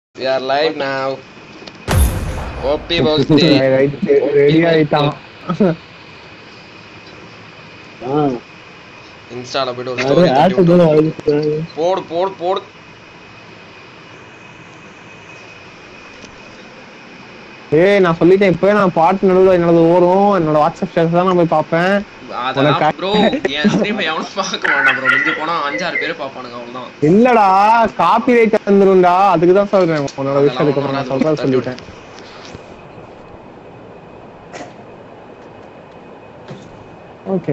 We are live now. OP birthday. Ready ஆயிட்டான் இன்ஸ்டால போயிட்டு ஒரு யாரு story தட்டி ஆட்டு விட்டு. கூட அழுகுறாங்க. போடு போடு போடு ஏய் நான் சொல்லிட்டேன் இப்பவே நான் பாட்டு நடுவுல என்னோட ஓடும் என்னோட வாட்ஸ்அப் ஸ்டேட்டஸ் தான் நான் போய் பார்ப்பேன் அதெல்லாம் உனக்கு- ப்ரோ என் ஸ்ட்ரீம் எவனும் பார்க்க வேண்டாம் ப்ரோ மிஞ்சி போனா அஞ்சாறு பேர் பார்ப்பானுங்க அவ்வளவுதான் இல்லடா காப்பி ரைட் வந்துரும்டா அதுக்கு தான் சொல்றேன் உன்னோட விஷயத்துக்கு அப்புறம் நான் சொல்றேன் சொல்லிட்டேன் ஓகே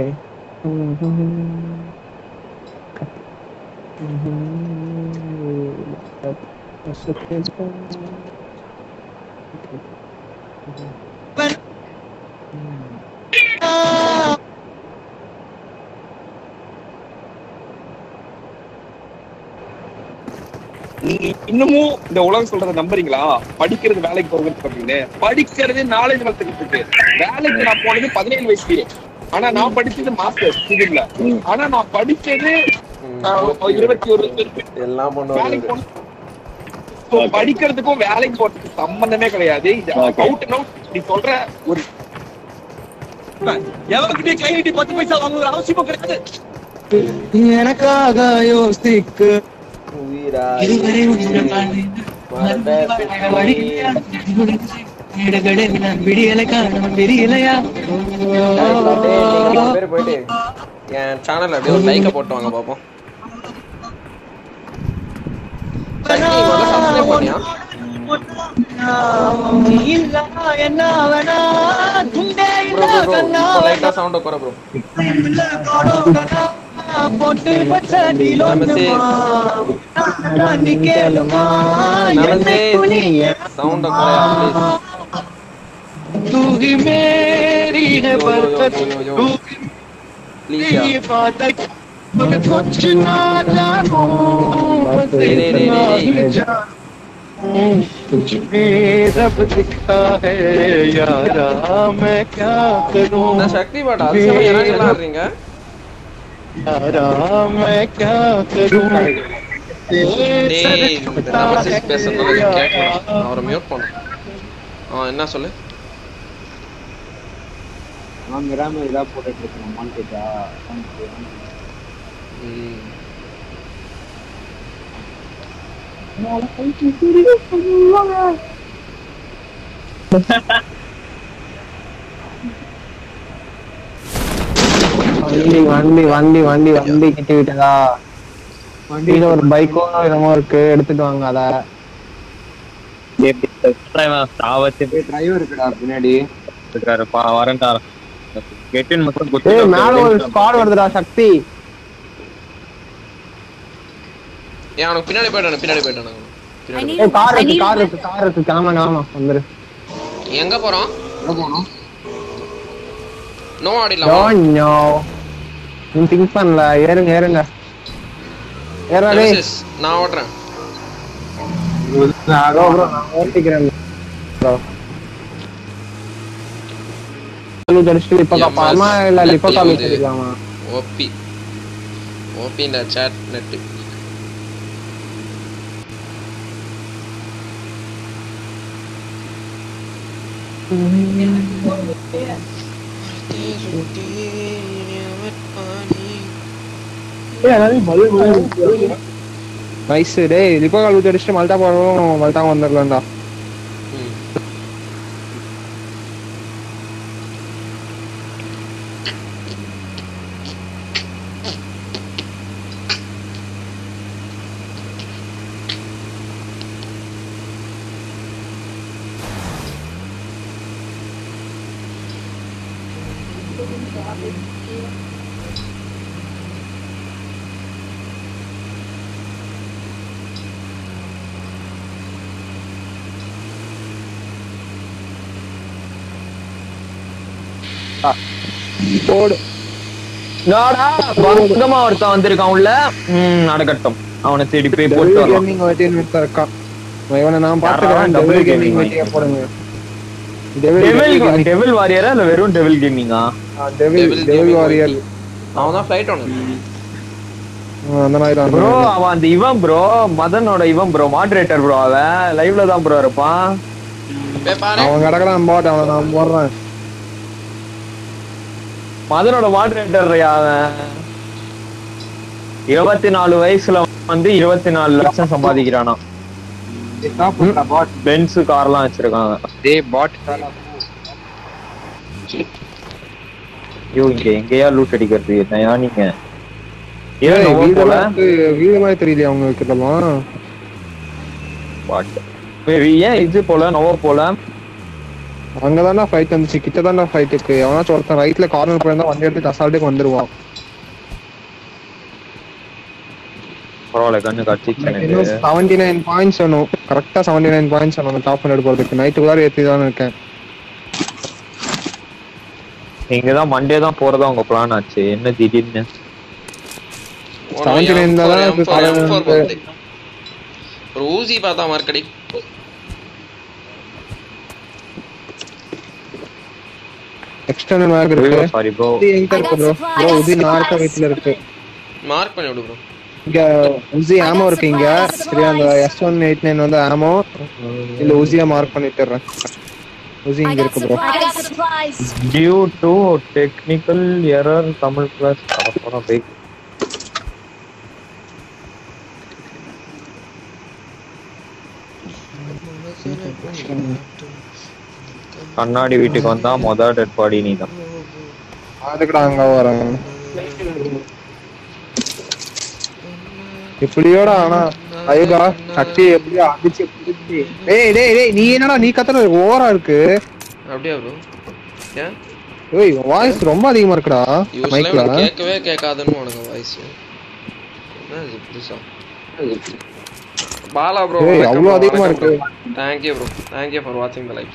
நீங்க இன்னமும் இந்த உலகம் சொல்றத நம்புறீங்களா படிக்கிறது வேலைக்கு போகிறது அப்படின்னு படிக்கிறது நாலேஜ் வளர்த்துக்கிட்டு இருக்கு வேலைக்கு நான் போனது பதினேழு வயசுலயே ஆனா நான் படிச்சது மாஸ்டர்ஸ் சிவில்ல ஆனா நான் படிச்சது ஆஹ், இருபத்தி ஒரு எல்லாம் வேலைக்கு போன So, படிக்கிறதுக்கும் வேலைக்கு போறதுக்கு சம்பந்தமே கிடையாது இது அவுட் அண்ட் அவுட் நீ சொல்ற ஒரு எவர்கிட்ட கை நீட்டி பத்து பைசா வாங்குற அவசியமும் கிடையாது எனக்காக யோசிக்க இதுவரை உன்னை விடியலை காணும் விடியலையா பேர் போயிட்டு என் சேனல்ல அப்படியே ஒரு லைக்க போட்டு வாங்க பாப்போம் சக்தி முதல்ல சப்ஸ்கிரைப் பண்ணியா என்ன வேணா துண்டே ப்ரோ ப்ரோ ப்ரோ இப்போ லைட்டா சவுண்ட் குறை ப்ரோ போட்டு பச்சடிலோ நீ கேளுமா நமஸ்தே சவுண்ட் குறையா ப்ளீஸ் तू ही मेरी है यो, यो, यो, बरकत यो, यो, यो। तू ப்ளீஸ் ही इबादत मैं कुछ ना जानूं बस रे, रे, रे, इतना रे, ही रे। जानूं तुझ में रब दिखता है यारा मैं क्या करूं நான் சக்தி பாட் அதிசயமா எனக்கு எல்லாம் ஆடுறீங்க यारा मैं क्या करूं டேய் இந்த நெமசிஸ் பேசுறதுனால இது கேட்கல நான் அவரை மியூட் பண்ணேன் ஆ என்ன சொல்லு நான் மிராம இதா போட்டுட்டு இருக்கேன் அம்மான்னு கேட்டா ம். வண்டி வண்டி வண்டி வண்டி வண்டி கிட்டி விட்டதா வண்டியில ஒரு பைக்கோ என்னமோ இருக்கு எடுத்துட்டு வாங்க அத டிரைவர் இருக்குடா பின்னாடி ஏய் மேல ஒரு ஸ்குவாட் வருதுடா சக்தி ஏன் அவனுக்கு பின்னாடி போயிட்டானு பின்னாடி போயிட்டானு பின்னாடி ஏய் கார் இருக்கு கார் இருக்கு கார் இருக்கு கிளம்ப கிளம்ப வந்துரு போயிட்டான். எங்க போறோம் எங்க போகணும் நோ ஆடிடலாமா டோன்ட் நோ நீ திங்க் பண்ணல ஏறுங்க ஏறுங்க ஏறா டேய் நெமசிஸ் நான் ஓட்டுறேன் ப்ரோ ப்ரோ நான் ஓட்டிக்கிறேன் ப்ரோ அடிச்சுட்டு இப்ப காப்பாமா இல்ல இப்ப கால் வச்சிருக்கலாமா ஓபி ஓபி இந்த சாட் நெட் நைஸ் டேய் இப்போ கால் ஊத்தி அடிச்சுட்டு மல்டா போறோம் மல்டா வந்துடலாம்டா போடு நாடா பங்கமா ஒருத்தன் வந்திருக்கான் உள்ள ம் நடக்கட்டும் அவனை தேடி போய் போட்டு வரலாம் கேமிங் வெட்டின்னு ஒருத்தன் இருக்கான் இவனை நான் யாரா? பாத்துக்கிறேன் Double டபுள் கேமிங் gaming வெட்டியா போடுங்க டெவில் டெவில் வாரியரா இல்ல வெறும் டெவில் கேமிங்கா devil Devil devil Gaming warrior அவன் தான் ஃப்ளைட் ஒன்று அந்த மாதிரி தான் ப்ரோ அவன் அந்த இவன் ப்ரோ மதனோட இவன் ப்ரோ மாடரேட்டர் ப்ரோ அவன் லைவ்ல தான் ப்ரோ இருப்பான் போய் பாரு அவன் கிடக்குறான் பாட் அவன் நான் போடுறேன் மதனோட மாடரேட்டர் அவன் இருபத்தி நாலு வயசுல வந்து இருபத்தி நாலு லட்சம் சம்பாதிக்கிறானா பாட் பென்ஸ் கார்லாம் வச்சிருக்காங்க டேய் பாட் ஐயோ இங்க எங்கேயா லூட் அடிக்கிறது என்னையா நீங்க ஏய், ஏன் போல வீடெல்லாம் வந்து வீடு மாதிரி தெரியலையா அவங்க கிட்டலாம் What? ஏய், ஏன் இது போல நோவா போல அங்கதான்டா ஃபைட் வந்துச்சு கிட்ட தான்டா ஃபைட் இருக்கு எவனாச்சும் ஒருத்தன் ரைட்ல கார்னர் போயிருந்தா வண்டி எடுத்து அசால்ட்டுக்கு வந்துருவான் பரவாயில்ல கண்ணு கட்டிச்சு எனக்கு இன்னும் செவன்டி நைன் பாயிண்ட்ஸ் வேணும் கரெக்டா செவன்டி நைன் பாயிண்ட்ஸ் வேணும் டாப் ஹண்ட்ரட் போறதுக்கு நைட்டுக்குள்ளார ஏத்தி தான் இருக்கேன் நீங்க தான் மண்டே தான் போறதா உங்க பிளான் ஆச்சு என்ன திடீர்னு செவன்டி நைன் தான் இப்ப காலையில ஒரு ஊசி பார்த்தா மார்க்கடி எக்ஸ்டர்னல் மேக் இருக்கு சாரி ப்ரோ உதி எங்க இருக்கு ப்ரோ ப்ரோ உதி நான் இருக்க வீட்டுல இருக்கு மார்க் பண்ணி விடு ப்ரோ இங்க உசி ஆமோ இருக்கு இங்க சரியா அந்த எஸ் ஒன் எயிட் நைன் வந்து ஆமோ இல்ல உசியா மார்க் பண்ணிட்டுறேன் உசி I இங்க got இருக்கு bro supplies. I got supplies. Due to technical error Tamil plus பேக் கண்ணாடி வீட்டுக்கு வந்தா மொத டெட் பாடி நீ தான் அதுக்குடா அங்க வரேன் எப்படியோட ஆனா ஐயோடா சக்தி எப்படியோ அடிச்சு பிடிச்சி ஏய் டேய் டேய் நீ என்னடா நீ கத்துற ஓவரா இருக்கு அப்படியா ப்ரோ ஏன் ஏய் வாய்ஸ் ரொம்ப அதிகமா இருக்குடா யூஸ்ல மைக்ல எனக்கு கேட்கவே கேட்காதுன்னு உனக்கு வாய்ஸ் என்ன இது புதுசா பாலா ப்ரோ ஏய் அவ்வளவு அதிகமா இருக்கு தேங்க்யூ ப்ரோ தேங்க்யூ ஃபார் வாட்சிங் the live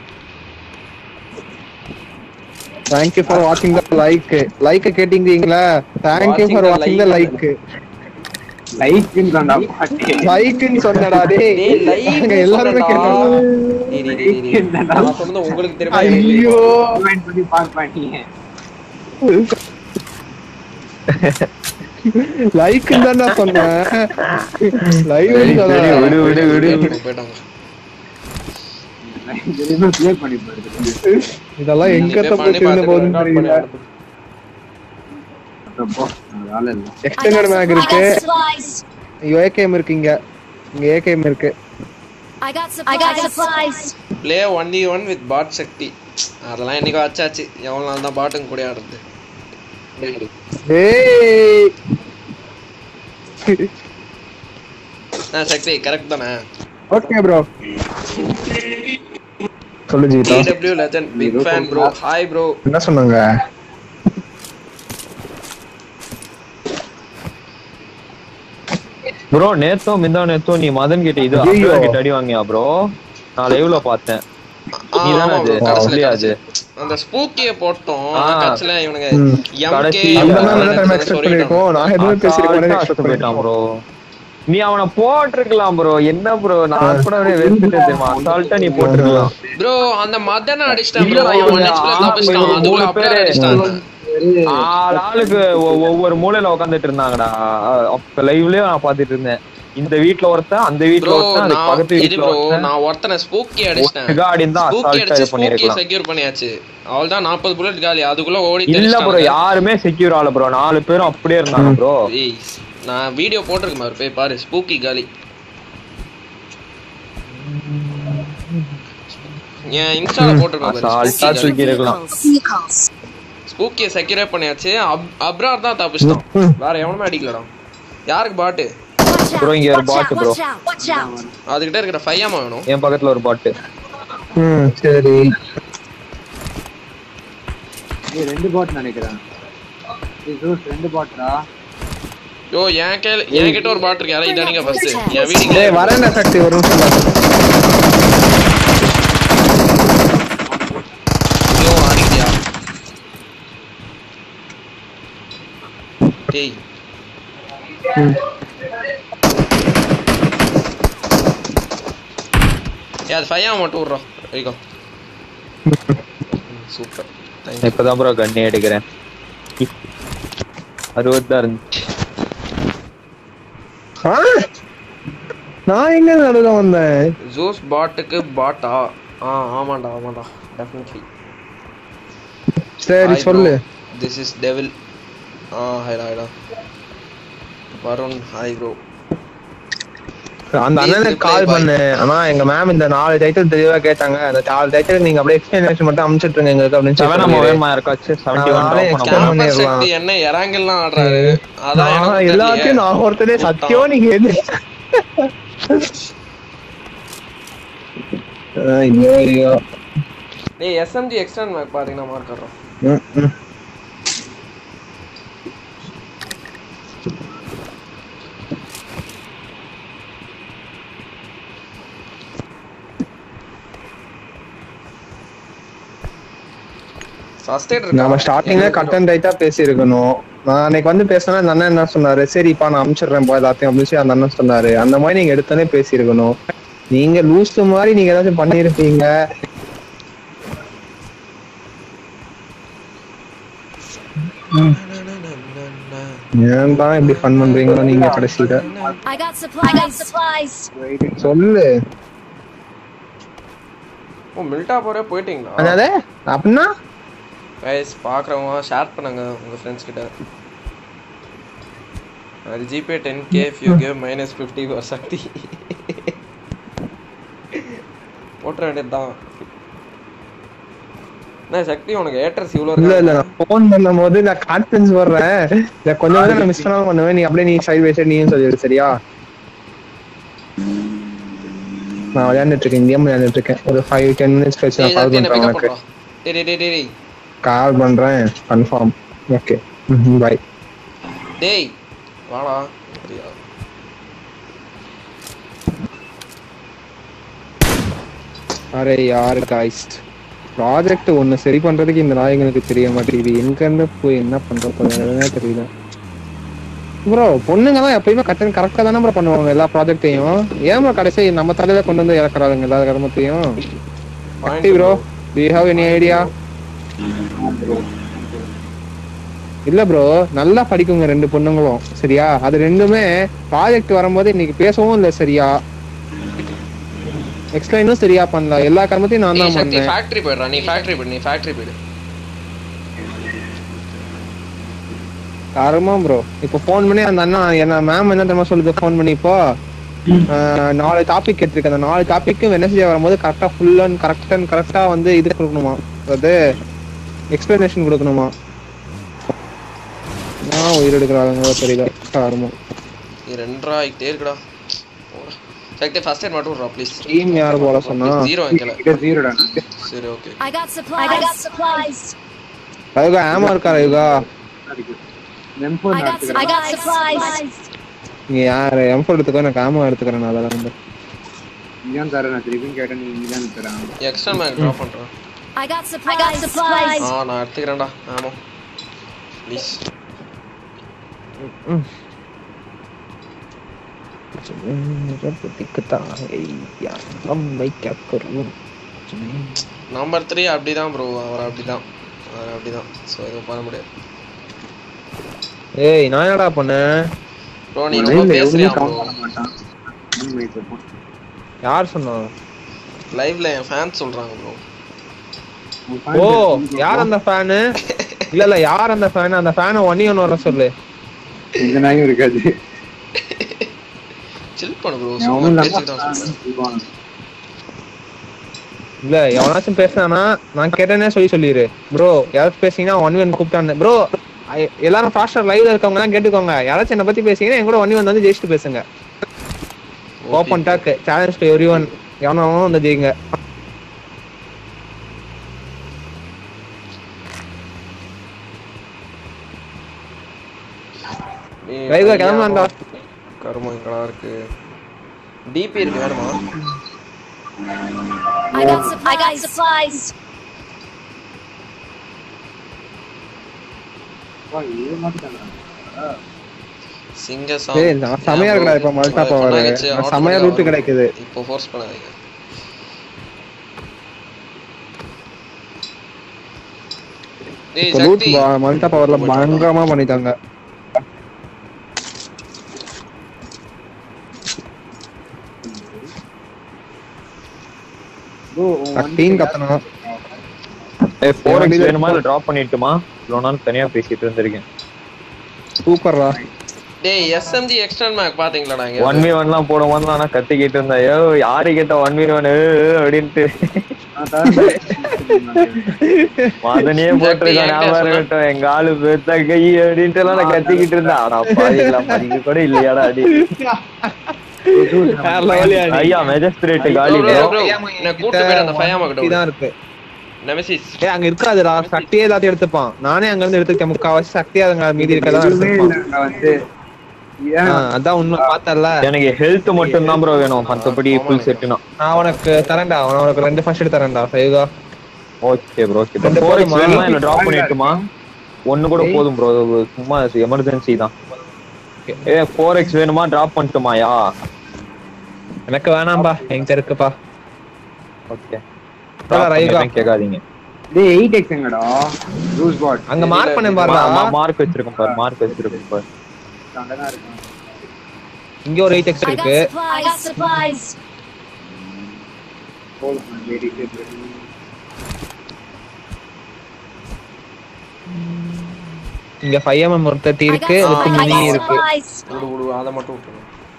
thank you for வாட்சிங் த லைக் லைக் கேட்டிங்களா தேங்க் யூ ஃபார் வாட்சிங் த லைக் லைக்குன்றான்டா பாட்டி லைக்னு சொன்னடா டேய் டேய் லைக் நாங்க எல்லாருமே கேட்டோம் டேய் டேய் டேய் டேய் நான் சொன்னது உங்களுக்கு தெரியுமா எனக்கு ஐயோ Comment பண்ணி பாக்க மாட்டீங்க லைக் தான் சொன்னேன் லைவ் சரி, விடு, விடு, விடு. தெரியுமா? போயிட்டாங்க தெரியுமா ப்ளே பண்ணி பாருங்க இதெல்லாம் எங்க நீங்க தப்பு பண்ணி திருந்த பார்த்துட்டு போகுதுன்னு record பண்ணி தெரியல அனுப்பு. அப்போ வேலை இல்லை I got, extended mag I இருக்கு got supplies. ஏகேஎம் இருக்கு இங்க இங்க ஏகேஎம் இருக்கு I got supplies. I got supplies. Play one டி ஒன் வித் பாட் சக்தி அதெல்லாம் என்னைக்கோ ஆச்சாச்சு எவ்வளவு நாள் தான் பாட்டுங்க கூட ஆடுறது ஏய் நான் சக்தி கரெக்ட் தானே ஓகே ப்ரோ சொல்லு ஜீதா DW legend big fan bro hi bro என்ன சொன்னாங்க ப்ரோ நேத்தோ மிந்தா நேத்தோ நீ மதன் கிட்ட இது ஐயையோ. அப்துல்லா கிட்ட அடி வாங்கியா ப்ரோ நான் லைவ்ல பார்த்தேன் நீதானே அது அப்படியா அது அந்த ஸ்பூக்கிய போட்டோம் ஆ. கட்சில இவனுங்க ம். எம்கே கடைசி அந்த இல்ல, மாதிரி டைம் எக்ஸ்பெக்ட் பண்ணிருக்கோம் நான் எதுவுமே பேசிருக்கேன் எக்ஸ்பெக்ட் போயிட்டான் பண்ணிட்டோம் ப்ரோ நீ அவனை போட்டிருக்கலாம் ப்ரோ என்ன ப்ரோ நான் கூட அப்படியே வெறுத்துட்டேன் தெரியுமா அசால்ட்டா நீ போட்டிருக்கலாம் ப்ரோ அந்த மதன அடிச்சிட்டான் இல்ல, ப்ரோ இவங்க ஒன் ஹெச்ல ஆ, தப்பிச்சிட்டான் இவங்க அதுக்குள்ள மூணு அப்படியே பேரு. அடிச்சிட்டான் ஆறு ஆளுக்கு ஒ- ஒவ்வொரு மூலையில உட்காந்துட்டு இருந்தாங்கடா அஹ் அப்ப லைவ்லயே நான் பாத்துட்டு இருந்தேன் இந்த வீட்ல ஒருத்தன் அந்த வீட்ல ப்ரோ ஒருத்தன் அதுக்கு நான் பக்கத்து இது வீட்ல ப்ரோ ஒருத்தன் நான் ஒருத்தனை ஸ்பூக்கி அடிச்சிட்டேன் ஒரு காடி இருந்தா ஸ்பூக்கி அசால்ட்டா அடிச்சு இது ஸ்பூக்கி பண்ணிருக்கலாம் செக்யூர் பண்ணியாச்சு அவள்தான் நாற்பது புல்லட் காலி அதுக்குள்ள ஓடி இல்ல ப்ரோ தெரிச்சிட்டாங்க. யாருமே செக்யூர் ஆகல ப்ரோ நாலு பேரும் அப்படியே இருந்தாங்க ப்ரோ ஏய் நான் வீடியோ போட்டிருக்கேன் பாரு போய் பாரு ஸ்பூக்கி காலி என் இன்ஸ்டால போட்டிருக்கேன் பாரு அசால்ட்டா ஸ்பூக்கி காலி தூக்கி இருக்கலாம் Vehicles. ஸ்பூக்கிய செக்யூரே பண்ணியாச்சு அப் அப்ரார் தான் தப்பிச்சிட்டான் வேற எவனுமே அடிக்கலடா யாருக்கு பாட்டு Watch out. Bro, இங்க ஒரு Watch bot, out. bro. Watch out. Watch out. அதுகிட்ட இருக்கிற ஃபையாமா வேணும் என் பக்கத்துல ஒரு பாட்டு ம் சரி ஏய் ரெண்டு பாட் நினைக்கிறேன் ஏய் ஜோஸ் ரெண்டு பாட்ரா யோ என் கையில என்கிட்ட ஒரு பாட்டு இருக்கு யாரும் இதானிங்க ஃபர்ஸ்ட் என் வீட்டுக்கு டேய் வரேன் சக்தி ஒரு நிமிஷம் பாரு. யோ அடிக்கியா டேய் ஏய் அது ஃபையா மட்டும் விட்றோம் வைக்கோ சூப்பர் தேங்க்யூ இப்பதான் ப்ரோ கண்ணே எடுக்கிறேன் அறுபது தான் இருந்துச்சு ஆ? நான் எங்க நடுவில் வந்தேன் ஜோஸ் பாட்டுக்கு பாட்டா ஆ ஆமாண்டா ஆமாண்டா டெஃபினெட்லி சரி சொல்லு திஸ் இஸ் டெவில் ஆ ஹைடா ஹைடா வருண் ஹாய் ப்ரோ அந்த அண்ணனுக்கு reply கால் bye. பண்ணு ஆனா எங்க மேம் இந்த நாலு டைட்டில் தெளிவா கேட்டாங்க அந்த நாலு டைட்டில் நீங்க அப்படியே எக்ஸ்பிளனேஷன் மட்டும் அனுப்பிச்சிட்டுருங்க எங்களுக்கு அப்படின்னு செவன் சொல்லி மொபைல் இருக்காச்சு செவன்டி நானே ஒன் explain கேம்பஸ் பண்ணிடலாம். சக்தி என்ன இறங்கெல்லாம் ஆடுறாரு அதான் நான் எனக்கு எல்லாத்தையும் தெரியல. நான் ஒருத்தனே சத்தியம் நீங்க எது ஐயோ ஐயோ டேய் எஸ்எம்ஜி எக்ஸ்டர்ன் மேக் பாத்தீங்கன்னா மார்க் காட்டுறோம் ம், ம். ஃபர்ஸ்ட் எய்ட் நம்ம ஸ்டார்டிங்ல கட் அண்ட் ரைட்டா பேசியிருக்கணும் நான் அன்னைக்கு வந்து பேசினா அந்த அண்ணன் என்ன சொன்னாரு சரிப்பா நான் அனுப்பிச்சிடுறேன் பா எல்லாத்தையும் அப்படின்னு சொல்லி அந்த அண்ணன் சொன்னாரு அந்த மாதிரி நீங்க எடுத்தோன்னே பேசியிருக்கணும் நீங்க லூஸ் மாதிரி நீங்க ஏதாச்சும் பண்ணிருப்பீங்க ஏன் தான் இப்படி ஃபன் பண்றீங்களோ நீங்க கடைசியில I got supplies. I got supplies. சொல்லு ஓ மில்டா போறே போயிட்டீங்களா என்னது அப்படின்னா கைஸ் பாக்குறவங்க ஷேர் பண்ணுங்க உங்க ஃப்ரெண்ட்ஸ் கிட்ட அது GPay ten K if you give minus fifty for Sakthi போட்டுற வேண்டியதுதான் என்ன சக்தி உனக்கு ஏட்ரஸ் இவ்வளோ இல்ல இல்ல இருக்கு நான் போன் பண்ணும் போது நான் கான்ஃபரன்ஸ் வர்றேன் இல்ல கொஞ்சம் கொஞ்சம் நான் மிஸ் பண்ணாம பண்ணுவேன் நீ அப்படியே நீ சைட் பை சைடு நீயும் சொல்லிடு சரியா நான் விளையாண்டுட்டு இருக்கேன் கேம் விளையாண்டுட்டு இருக்கேன் ஒரு ஃபைவ் டென் மினிட்ஸ் கழிச்சு நான் கால் சக்தி என்ன பண்றேன் பிக்கப் உனக்கு பண்ணுறோம் டேய் டேய், டேய் டேய் டேய் கால் பண்றேன் கன்ஃபார்ம் ஓகே பை டேய் வாடா சரியா அரே யார் காய்ஸ் ப்ராஜெக்ட் ஒன்னு சரி பண்றதுக்கு இந்த நாயகனுக்கு தெரிய மாட்டேங்குது எங்க இருந்து போய் என்ன பண்ற போறதுனே தெரியல ப்ரோ பொண்ணுங்க தான் எப்பயுமே கட்டன் கரெக்டா தானே ப்ரோ பண்ணுவாங்க எல்லா ப்ராஜெக்டையும் ஏன் ப்ரோ கடைசி நம்ம தலையில கொண்டு வந்து இறக்குறாங்க எல்லா கர்மத்தையும் Point bro do you have any idea இல்ல ப்ரோ நல்லா படிக்குங்க ரெண்டு பொண்ணுங்களும் சரியா அது ரெண்டுமே ப்ராஜெக்ட் வரும்போது இன்னைக்கு பேசவும் இல்ல சரியா எக்ஸ்பிளைனும் சரியா பண்ணல எல்லா கர்மத்தையும் நான் நீ தான் சக்தி பண்ணேன் ஃபேக்டரி போயிடுறா நீ ஃபேக்டரி போயிடு நீ ஃபேக்டரி போயிடு கர்மம் ப்ரோ இப்போ ஃபோன் பண்ணி அந்த அண்ணா என்ன மேம் என்ன தெரியுமா சொல்லுது ஃபோன் பண்ணி இப்போ ஆஹ், நாலு டாபிக் எடுத்திருக்கேன் அந்த நாலு டாபிக்கும் வெனஸ்டே வரும்போது கரெக்டா ஃபுல் அண்ட் கரெக்ட் அண்ட் கரெக்டா வந்து இது கொடுக்கணுமா அதாவது எக்ஸ்பிளனேஷன் கொடுக்கணுமா நான் உயிர் எடுக்கிறாங்க தெரியல கர்மம் நீ ரெண்டரா ஆகிட்டே இருக்குடா போடா. சக்தி ஃபர்ஸ்ட் எய்ட் மட்டும் விட்றா ப்ளீஸ் டீம் யார் போல சொன்னா ஜீரோ வைக்கல கிட்ட ஜீரோடா சரி okay I got supplies. I got supplies. அதுக்கா ஆமா இருக்கா யுகா நெம்போ I got, I got supplies. நீ யாரு எம் எடுத்துக்கோ நான் ஆமா எடுத்துக்கிறேன் நான் அதெல்லாம் வந்து நீதான் தர நான் திருப்பியும் கேட்டேன் நீ நீதான் தரான் எக்ஸ்ட்ரா மேக் ட்ராப் பண்றேன் I got supplies. I got supplies. ஆ நான் எடுத்துக்கிறேன்டா ஆமா ப்ளீஸ் நம்பர் த்ரீ அப்படிதான் ப்ரோ அவர் அப்படிதான் அவர் அப்படிதான் ஸோ எதுவும் பண்ண முடியாது ஏய் நான் என்னடா பண்ணேன் ப்ரோ நீ ரொம்ப பேசுறியா ப்ரோ பண்ண மாட்டான் உண்மையை சொல்றான். யார் சொன்னா லைவ்ல என் ஃபேன்ஸ் சொல்றாங்க ப்ரோ உன் ஓ fans யார் அந்த ஃபேனு இல்ல இல்ல யார் அந்த ஃபேன் அந்த ஃபேனை ஒன்னி ஒன்னு வர சொல்லு எந்த நாயும் இருக்காது சில் பண்ணு ப்ரோ அவனும் சும்மா இல்லாம பேசிட்டு தான் சொல்றேன் சொல்லுவான். இல்ல எவனாச்சும் பேசினானா நான் கேட்டேனே சொல்லி சொல்லிடு ப்ரோ யாராச்சும் பேசிங்கன்னா ஒன் ஒன் கூப்பிட்டான்னு ப்ரோ எல்லாரும் ஃபாஸ்டர் லைவ்ல இருக்கவங்க எல்லாம் கேட்டுக்கோங்க யாராச்சும் என்ன பத்தி பேசிங்கன்னா என் கூட ஒன் ஒன் வந்து ஜெயிச்சுட்டு பேசுங்க open talk challenge to everyone எவனோ வந்து ஜெயிங்க நீ லைவ்ல கிளம்பலாம்டா கருமம் எங்கடா இருக்கு டிபி இருக்கு வேணுமா I got supplies. I got supplies. அப்பா, இது மாத்திட்டானா? சிங்க ஏய், நான் செமையா இருக்குடா இப்ப மல்டா power. நான் செமையா route கிடைக்குது. இப்போ ஃபோர்ஸ் பண்ணாதீங்க டேய் இப்போ லூட் சக்தி மல்டா பவர்ல பயங்கரமா பண்ணிட்டாங்க bro, உன் சக்தின்னு வண்டியில கத்தணும் ஏய் ஃபோர் எக்ஸ் வண்டியில வேணுமா இல்ல டிராப் பண்ணிட்டுமா இவ்வளவு நாள் தனியா பேசிட்டு இருந்திருக்கேன் சூப்பர்ரா டேய் எஸ்எம்ஜி எக்ஸ்டர்ன் மேக் பாத்தீங்களாடா இங்க ஒன் வி ஒன்லாம் போடும் போது ஆனா கத்திக்கிட்டு இருந்தேன் ஐயோ யாரு கேட்ட ஒன் வி ஒன் அப்படின்ட்டு நான் தரேன். மதனையே போட்டிருக்கான் ஞாபகம் இருக்கட்டும் எங்க ஆளு பெத்த கை அப்படின்ட்டு எல்லாம் நான் கத்திக்கிட்டு இருந்தேன் ஆனா பாதிங்களா மதிக்க கூட இல்லையாடா அடி ஐயா மெஜஸ்ட்ரேட் காலி bro, bro. bro, என்ன கூட்டு போயிரு அந்த ஃபயாமா கிட்ட விடு. தான் இருக்கு நெமெசிஸ் ஏய் அங்க இருக்காதுடா சக்தியே எல்லாத்தையும் எடுத்துப்பான் நானே அங்க இருந்து எடுத்துக்கேன் முக்காவாசி சக்தியா அதுங்க மீதி இருக்கதான் எதுவுமே எடுத்துப்பான் இல்ல, அங்க வந்து ஏன் ஆ, அதான் உண்மை பார்த்தல எனக்கு ஹெல்த் மட்டும் தான் ப்ரோ வேணும் மத்தபடி ஃபுல் செட்டுனா நான் உனக்கு தரேன்டா நான் உனக்கு ரெண்டு ஃபர்ஸ்ட் எடுத்து தரேன்டா சரிதா ஓகே ப்ரோ ஓகே ரெண்டு ஃபோர் எக்ஸ் போதுமா? வேணுமா இல்ல டிராப் பண்ணிட்டுமா ஒன்னு கூட போதும் ப்ரோ சும்மா எமர்ஜென்சி தான் ஏ ஃபோர் எக்ஸ் வேணுமா டிராப் பண்ணட்டுமாயா எனக்கு வேணாம்பா என்கிட்ட இருக்குப்பா ஓகே அதான் ரைகா. கேட்காதீங்க டேய் எயிட் எக்ஸ் எங்கடா ரூஸ் பாட் அங்க மார்க் பண்ணேன் பாருடா மார்க் வச்சிருக்கேன் பாரு மார்க் வச்சிருக்கேன் பாரு அங்கதான் இருக்கும் இங்க ஒரு எயிட் எக்ஸ் I இருக்கு got supplies. I got supplies. Hold on, very good. இங்க ஃபைவ் எம்எம் ஒரு தேர்ட்டி I இருக்கு got, அதுக்கு I மினி got இருக்கு supplies. விடு விடு அதை மட்டும் விட்டுரு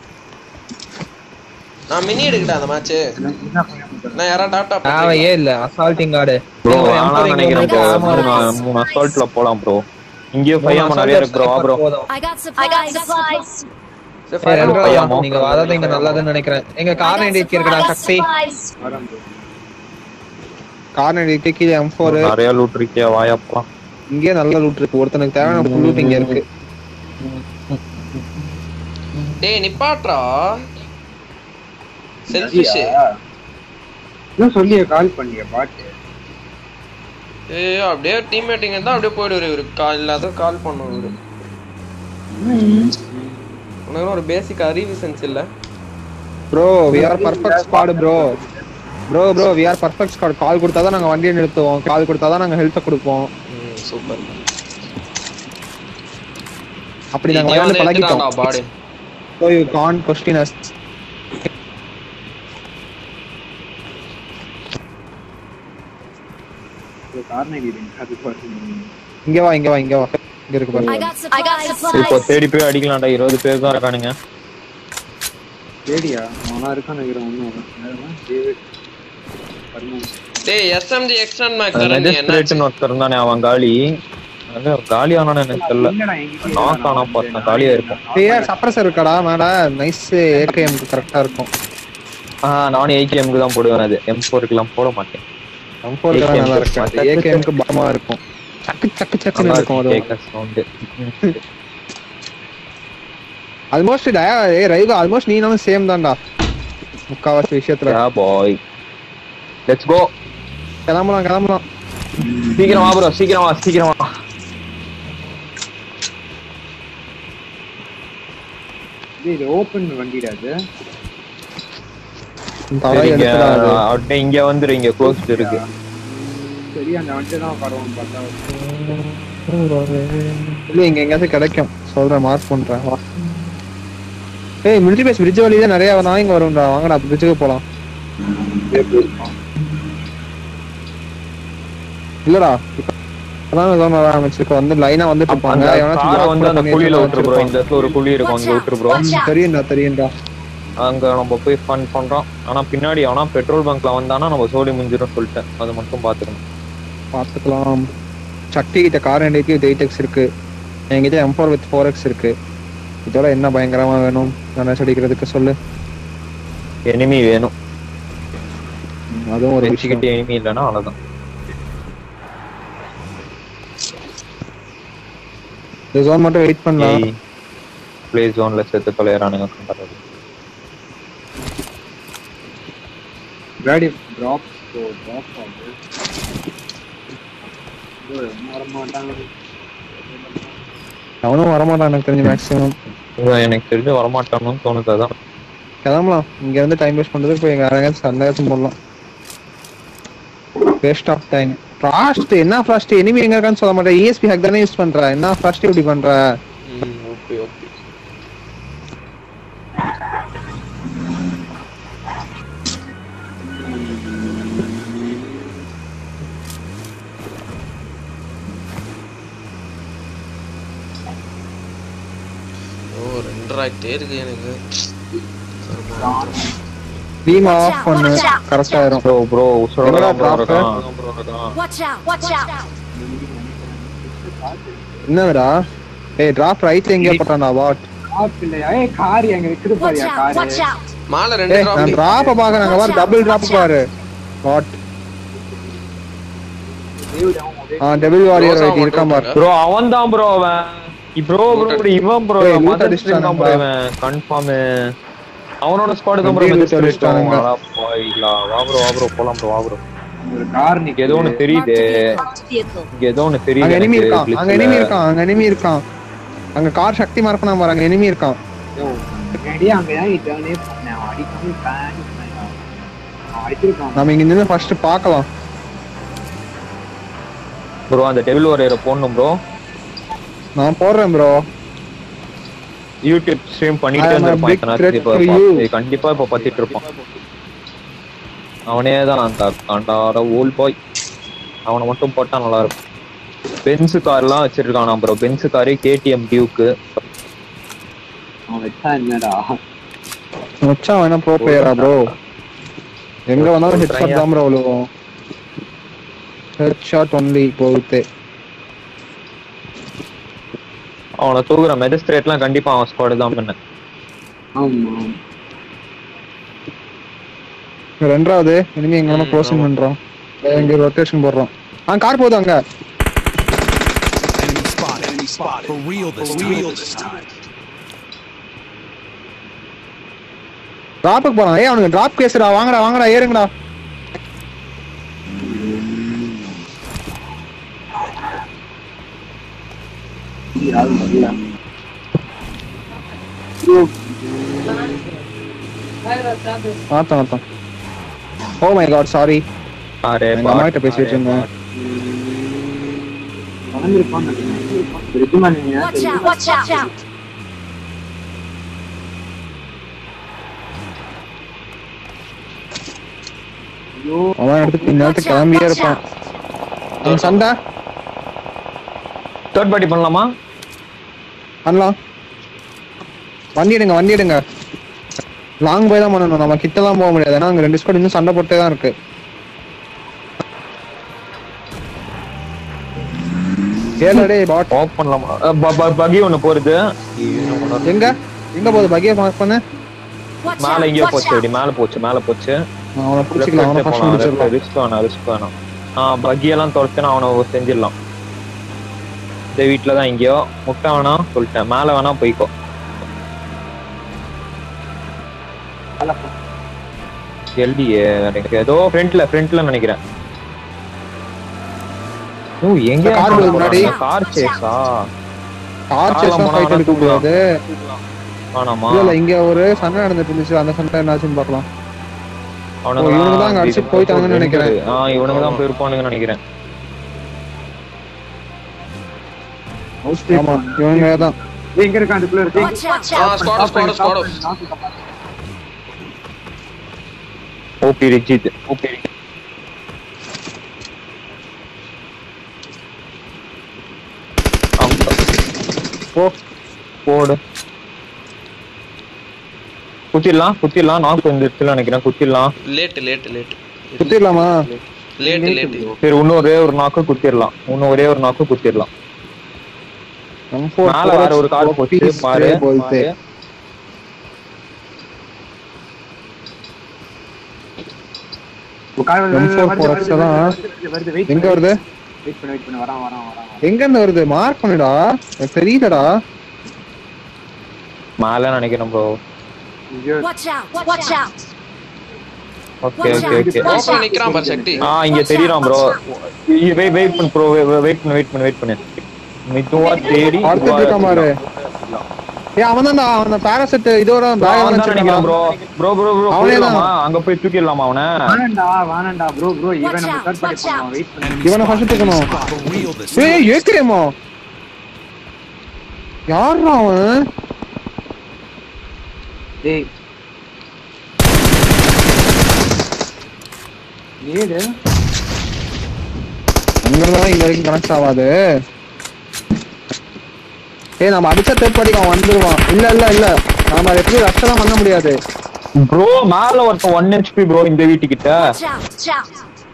நான் மினி எடுக்கட்டா அந்த மேட்ச் நான் யாரா டாட்டா தேவையே இல்ல அசால்ட்டிங் கார்டு ப்ரோ ஆனா நினைக்கிறேன் ப்ரோ மூணு மூணு அசால்ட்ல போலாம் ப்ரோ இங்கேயே ஃபைவ் ஆமா நிறைய இருக்கு bro bro I got supplies. I got supplies. நீங்க வராத இங்க நல்லதுன்னு நினைக்கிறேன் எங்க I car got ninety supplies. இருக்குடா I got சக்தி supplies. வரேன் bro. கார் நைன்டி கீழே எம் ஃபோர் நிறைய லூட் இருக்கியா வாயப்பலாம் இங்கே நல்ல லூட் இருக்கு ஒருத்தனுக்கு தேவையான ஃபுல் லூட் இங்க இருக்கு டேய் நிப்பாட்றா செல்ஃபிஷ் இன்னும் சொல்லியே கால் பண்ணிய பாட்டு ஏய் அப்படியே டீம்மேட்டிங் இருந்தா அப்படியே போயிடுவாரு இவரு கால் இல்லாத கால் பண்ணுவாரு இவரு உனக்கு ஒரு பேசிக் அறிவு சென்ஸ் இல்ல bro we are perfect squad bro bro bro we are perfect squad call கொடுத்தா தான் நாங்க வண்டியை நிறுத்துவோம் கால் கொடுத்தா தான் நாங்க ஹெல்த்தை கொடுப்போம் சூப்பர் அப்படி நாங்க விளையாண்டு பழகிட்டோம் பாடு so you can question us காரணம் இது அது பாட்டு இங்க வா இங்க வா இங்க வா இங்க இருக்கு I பாருங்க got supplies. I got இப்போ supplies. தேடி போய் அடிக்கலாம்டா இருபது பேர் தான் இருக்கானுங்க சரியா அவனா இருக்கான் நினைக்கிறேன் ஒன்னும் டேவிட் பர்மன் டேய் எஸ்எம்ஜி எக்ஸ்டன் மேக் தரேன் நீ என்ன மெஜஸ்ட்ரேட்னு ஒருத்தர் இருந்தானே அவன் காலி அது காலி ஆனானு எனக்கு தெரியல இல்லடா என்கிட்ட நான் காணாம பார்த்தேன் காலியா இருக்கும் ஏய் சப்ரஸர் இருக்காடா மேல நைஸ் ஏகேஎம்க்கு கரெக்டா இருக்கும் ஆஹ் நானும் ஏகேஎம்க்கு தான் போடுவேன் அது எம் ஃபோருக்குலாம் போட மாட்டேன் எம் ஃபோர் நல்லா இருக்கு ஏகேஎம்க்கு பலமா இருக்கும் சக்கு சக்கு சக்குன்னு நல்லா இருக்கும் இருக்கும் அது கேட்க சவுண்டு ஆல்மோஸ்ட் ஏ ரைகோ ஆல்மோஸ்ட் நீனாலும் சேம் தான்டா முக்காவாசி விஷயத்துல பாய் லெட்ஸ் கோ கிளம்பலாம் கிளம்பலாம் சீக்கிரம் வா ப்ரோ சீக்கிரம் வா சீக்கிரம் வா டேய், இது ஓபன் வண்டிடா அது தலை சரி, இங்க எடுத்துடாது அப்படியே இங்க வந்துரு இங்க க்ளோஸ்ட் இருக்கு சரி அந்த வண்டி தான் பரவாயில்ல பார்த்தா இல்ல இங்க எங்கேயாச்சும் கிடைக்கும் சொல்றேன் மார்க் பண்றேன் வா ஏய் மிலிட்டரி பேஸ் பிரிட்ஜ் வழியா நிறைய நாய்ங்க வரும்டா வாங்கடா பிரிட்ஜுக்கு போலாம் இல்லடா இப்பதான் zone வர ஆரம்பிச்சிருக்கு வந்து லைனா வந்துட்டு இருப்பாங்க அந்த எவனாச்சும் காரை block வந்து அந்த பண்ணி குழியில விட்டுரு ப்ரோ வச்சிருப்பான். இந்த இடத்துல ஒரு குழி இருக்கும் அங்க விட்டுரு ப்ரோ Watch out. தெரியும்டா தெரியும்டா அங்க நம்ம போய் ஃபன் பண்றோம் ஆனா பின்னாடி அவனா பெட்ரோல் பங்க்ல வந்தானா நம்ம சோலி முடிஞ்சிரும் சொல்லிட்டேன் அது மட்டும் பாத்துக்கணும் பார்த்துக்கலாம் சக்தி கிட்ட கார் எண்டைக்கு வித் எயிட் எக்ஸ் இருக்கு என்கிட்ட M four with four X இருக்கு இதோட என்ன பயங்கரமா வேணும் நான் அடிக்கிறதுக்கு சொல்லு எனிமி வேணும் அதுவும் ஒரு விஷயம் வச்சுக்கிட்டு எனிமி இல்லைன்னா அவ்வளவுதான் இந்த ஜோன் மட்டும் வெயிட் பண்ணலாம் பிளே ஜோன்ல செத்து தொலைறானுங்க கண்டறது காடி டிராப் டிராப் ஆகுது bro, இன்னும் வர மாட்டாங்க அவனும் வரமாட்டான் எனக்கு தெரிஞ்சு மேக்ஸிமம் இவன் எனக்கு தெரிஞ்சு வரமாட்டானுன்னு தோணுது அதான் கிளம்பலாம் இங்க இருந்து டைம் வேஸ்ட் பண்றதுக்கு போய் எங்க யாராச்சும் சந்தேகத்தும் போடலாம் வேஸ்ட் ஆஃப் டைம் ஃபாஸ்ட் என்ன ஃபாஸ்ட் எனிமி எங்க இருக்கான்னு சொல்ல மாட்டேன் இஎஸ்பி ஹேக் தானே யூஸ் பண்ற என்ன ஃபாஸ்ட் இப்படி பண்ற ஓகே ஓகே என்டர் ஆகிட்டே இருக்கு எனக்கு பீம் ஆஃப் பண்ணு கரெக்ட் ஆயிரும் ப்ரோ ப்ரோ உசுரோட எங்கடா தான் bro drop? இருக்கான். Watch out! Watch out! என்னடா ஏய் டிராப் ரைட் எங்க போட்டானா வாட் ஆப் இல்லையா ஏய் கார் எங்க இருக்குது Watch பாரியா out! Car Watch out! மாலை ரெண்டு ஏய் நான் டிராப் டிராப்ப பாக்குறேன் பாரு டபுள் டிராப் பாரு வாட் ஆ டபுள் வாரியர் ரோசா ரைட் இருக்கான் பாரு மட்டும் ப்ரோ அவன் தான் ப்ரோ அவன் ப்ரோ ப்ரோ இவன் ப்ரோ ஏய், loot மதர் அடிச்சிட்டானுங்க. தான் ப்ரோ இவன் கன்ஃபார்ம் அவனோட ஸ்குவாட் தான் ப்ரோ எப்படி loot மெதஸ்ட் அடிச்சிட்டானுங்க? போயிடலா வா ப்ரோ வா ப்ரோ போலாம் ப்ரோ வா ப்ரோ ஒரு கார் இங்க நிக்குது ஏதோ ஒண்ணு Marked தெரியுது a marked vehicle. இங்க ஏதோ ஒண்ணு அங்க தெரியுது எனிமி எனக்கு இருக்கான் அங்க glitch எனிமி ல. இருக்கான் அங்க எனிமி இருக்கான் அங்க கார் சக்தி மார்க்கனா பாரு அங்க எனிமி இருக்கான் முன்னாடியே அங்க தான் டேர்னே பண்ணேன் அவன் அடிக்காம பிளான் பண்ணான் அவன் அடிச்சிருக்கான் நம்ம இங்க நின்னு ஃபர்ஸ்ட் பார்க்கலாம் ப்ரோ அந்த டெவில் வாரியரை போடணும் ப்ரோ நான் போடுறேன் ப்ரோ யூடியூப் ஸ்ட்ரீம் பண்ணிட்டு I am a இருந்திருப்பான் big இத்தனை threat இப்ப to பா- you. ஏய், கண்டிப்பா இப்ப பத்திட்டு இருப்பான் அவனே தான் அந்த காண்டார ஓல் பாய் அவனை மட்டும் போட்டா நல்லா இருக்கும் பென்ஸ் கார்லாம் வச்சிருக்கானா ப்ரோ பென்ஸ் காரு கேடிஎம் டியூக்கு அவன் வச்சா என்னடா மச்சான் வேணா ப்ரோ பிளேயரா ப்ரோ எங்க வந்தாலும் ஹெட் ஷாட் தான் ப்ரோ விழுவும் ஹெட் ஷாட் ஒன்லி போகுது அவனை தூக்குற மெஜிஸ்ட்ரேட்லாம் கண்டிப்பா அவன் ஸ்குவாடு தான் பண்ண ஆமா ரெண்டாவது இனிமே எங்க வேணா க்ளோசிங் பண்றோம் இங்க ரொட்டேஷன் போடுறோம் ஆ கார் போகுது அங்க Enemy spotted. Enemy spotted. For real this For real this time. டிராப்புக்கு போறான் ஏய் அவனுக்கு டிராப் கேஸ்டா வாங்கடா வாங்கடா ஏறுங்கடா யாரும் வரல ஆத்தம் ஆத்தம் ஓ மை காட் சாரி அரே எங்க அம்மா கிட்ட பேசிட்டு இருந்தேன் வளர்ந்துருப்பான்னு நினைக்கிறேன் நீங்க Watch out! Watch out! அவன் எடுத்து இந்நேரத்துக்கு கிளம்பியே இருப்பான் அவன் சண்டை தேர்ட் பார்ட்டி பண்ணலாமா பண்ணலாம் வண்டி எடுங்க வண்டி எடுங்க லாங் போய் தான் பண்ணணும் நம்ம கிட்டலாம் போக முடியாது ஏன்னா அங்க ரெண்டு ஸ்குவாட் இன்னும் சண்டை போட்டே தான் இருக்கு ஏழடே பாட் ஆஃப் பண்ணலாமா பகி ஒண்ணு போறது எங்க எங்க போகுது பகிய மார்க் பண்ணு Watch மேல out! எங்கேயோ Watch போச்சு out! அப்படி மேல போச்சு மேல போச்சு நான் அவனை பிடிச்சிக்கலாம் அவனை ஃபர்ஸ்ட் முடிச்சிடலாம் ரிஸ்க் வேணாம் ரிஸ்க் வேணாம் ஆ பக்கி எல்லாம் தொடச்சுனா அவனை செஞ்சிடலாம் இந்த வீட்டுல தான் எங்கேயோ முட்டை வேணாம் சொல்லிட்டேன் மேல வேணா போய்க்கோ எல்டியே எனக்கு ஏதோ ஃப்ரண்ட்ல ஃப்ரண்ட்ல நினைக்கிறேன் ஓ எங்க இந்த car வருது முன்னாடி. கார் சேஸா கார் சேஸ் ஆமா, ஃபைட் ஆமா, எடுக்க கூடாது வேணாமா இல்ல இல்ல இங்க ஒரு சண்டை நடந்துட்டு இருந்துச்சு அந்த சண்டை என்னாச்சுன்னு பார்க்கலாம் அவனுங்க ஓ, இவனுங்க தான் அங்க அடிச்சு போயிட்டாங்கன்னு நினைக்கிறேன். ஆ இவனுங்க தான் போயிருப்பானுங்கன்னு நினைக்கிறேன் ஆமா இவங்க தான் எங்க இருக்கான் அதுக்குள்ள இருக்கு Watch out! ஆ squad squad squad OP Rijith OP ஓ போடு குத்திடலாம் குத்திடலாம் நாக்கு வந்துருச்சுல நினைக்கிறேன் குத்திடலாம் லேட் லேட் லேட் குத்திடலாமா லேட் லேட் சரி இன்னும் ஒரே ஒரு நாக்கு குத்திடலாம் இன்னும் ஒரே ஒரு நாக்கு குத்திடலாம் M4 மேல வேற ஒரு கார் போச்சு piece பாரு spray போகுது. M4 4X தான். வருது வெயிட் எங்க வருது வெயிட் பண்ணு வெயிட் பண்ணு வரான் வரான் வரான் எங்க இருந்து வருது மார்க் பண்ணுடா எனக்கு தெரியலடா மேல நினைக்கிறேன் ப்ரோ ஐயோ Watch out! Watch out! Okay okay okay open நிக்கிறான் பாரு சக்தி ஆ இங்க தெரியறான் ப்ரோ வெயிட் வெயிட் பண்ணு ப்ரோ வெயிட் பண்ணு வெயிட் பண்ணு வெயிட் பண்ணு மெதுவா தேடி பார்த்துட்டு இருக்கான் பாரு ஏய் அவன் தான்டா அவன் பாராசெட் இதோட பேக் அவன் தான் நினைக்கிறேன் ப்ரோ ப்ரோ ப்ரோ ப்ரோ அவனே தான். போயிடலாமா அங்க போய் தூக்கிடலாமா அவனை வானண்டா வானண்டா ப்ரோ ப்ரோ இவன் Watch நம்ம out, third party watch out. பண்ணுவோம் வெயிட் பண்ணு Enemy இவனை spotted. ஃபர்ஸ்ட் தூக்கணும் For real this ஏய் ஏக்கரேமா யாரா அவன் டேய் ஏடு அங்கதான் இங்க வரைக்கும் கனெக்ட் ஆகாது ஏய் நம்ம அடிச்சா தேர்ட் பார்ட்டிக்கு அவன் வந்துருவான் இல்ல இல்ல இல்ல நாம அதை எப்படி ரஷ்டெல்லாம் பண்ண முடியாது ப்ரோ மேல ஒருத்தன் ஒன் ஹெச்பி ப்ரோ இந்த வீட்டுக்கிட்ட Watch out! Watch out!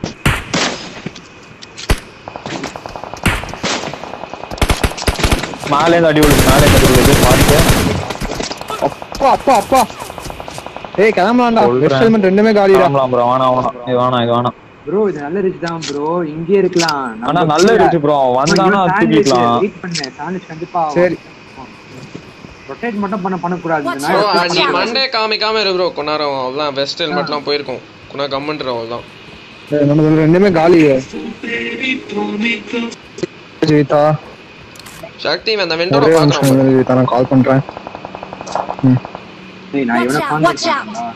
மேலே இருந்து அடி விழுது மேலே இருந்து அடி விழுது பாருங்க அப்பா அப்பா அப்பா ஏய் கிளம்பலாம்டா சொல்றேன். வெஸ்ட் ஹெல்மெட் ரெண்டுமே காலிடா கிளம்பலாம் ப்ரோ வேணாம் வேணாம் இது வேணாம் இது வேணாம் ப்ரோ இது நல்ல ரிச் தான் ப்ரோ இங்கே இருக்கலாம் ஆனா நல்ல இருந்துச்சு ப்ரோ வந்தானா தூக்கிக்கலாம் வெயிட் பண்ணு சாண்ட்விச் கண்டிப்பா சரி. ரொட்டேட் மட்டும் பண்ண பண்ணக்கூடாது இந்த ப்ரோ நாய் நீ மண்டே காமிக்காம இரு ப்ரோ கொண்டாரம் அவ்வளோதான் வெஸ்ட் ஹெல்மெட்லாம் போயிருக்கும் கொண்டா கம்மன்ற அவ்வளோதான் ஏய், நம்ம இதுல ரெண்டுமே காலி ஜீவிதா சக்தி அந்த வெண்டோட ஒரே பார்க்குறோம் நிமிஷம் இரு, ஜீவிதா நான் கால் பண்றேன் ஏய், நான் இவனை Watch out, contact watch out. பண்ணேன்டா.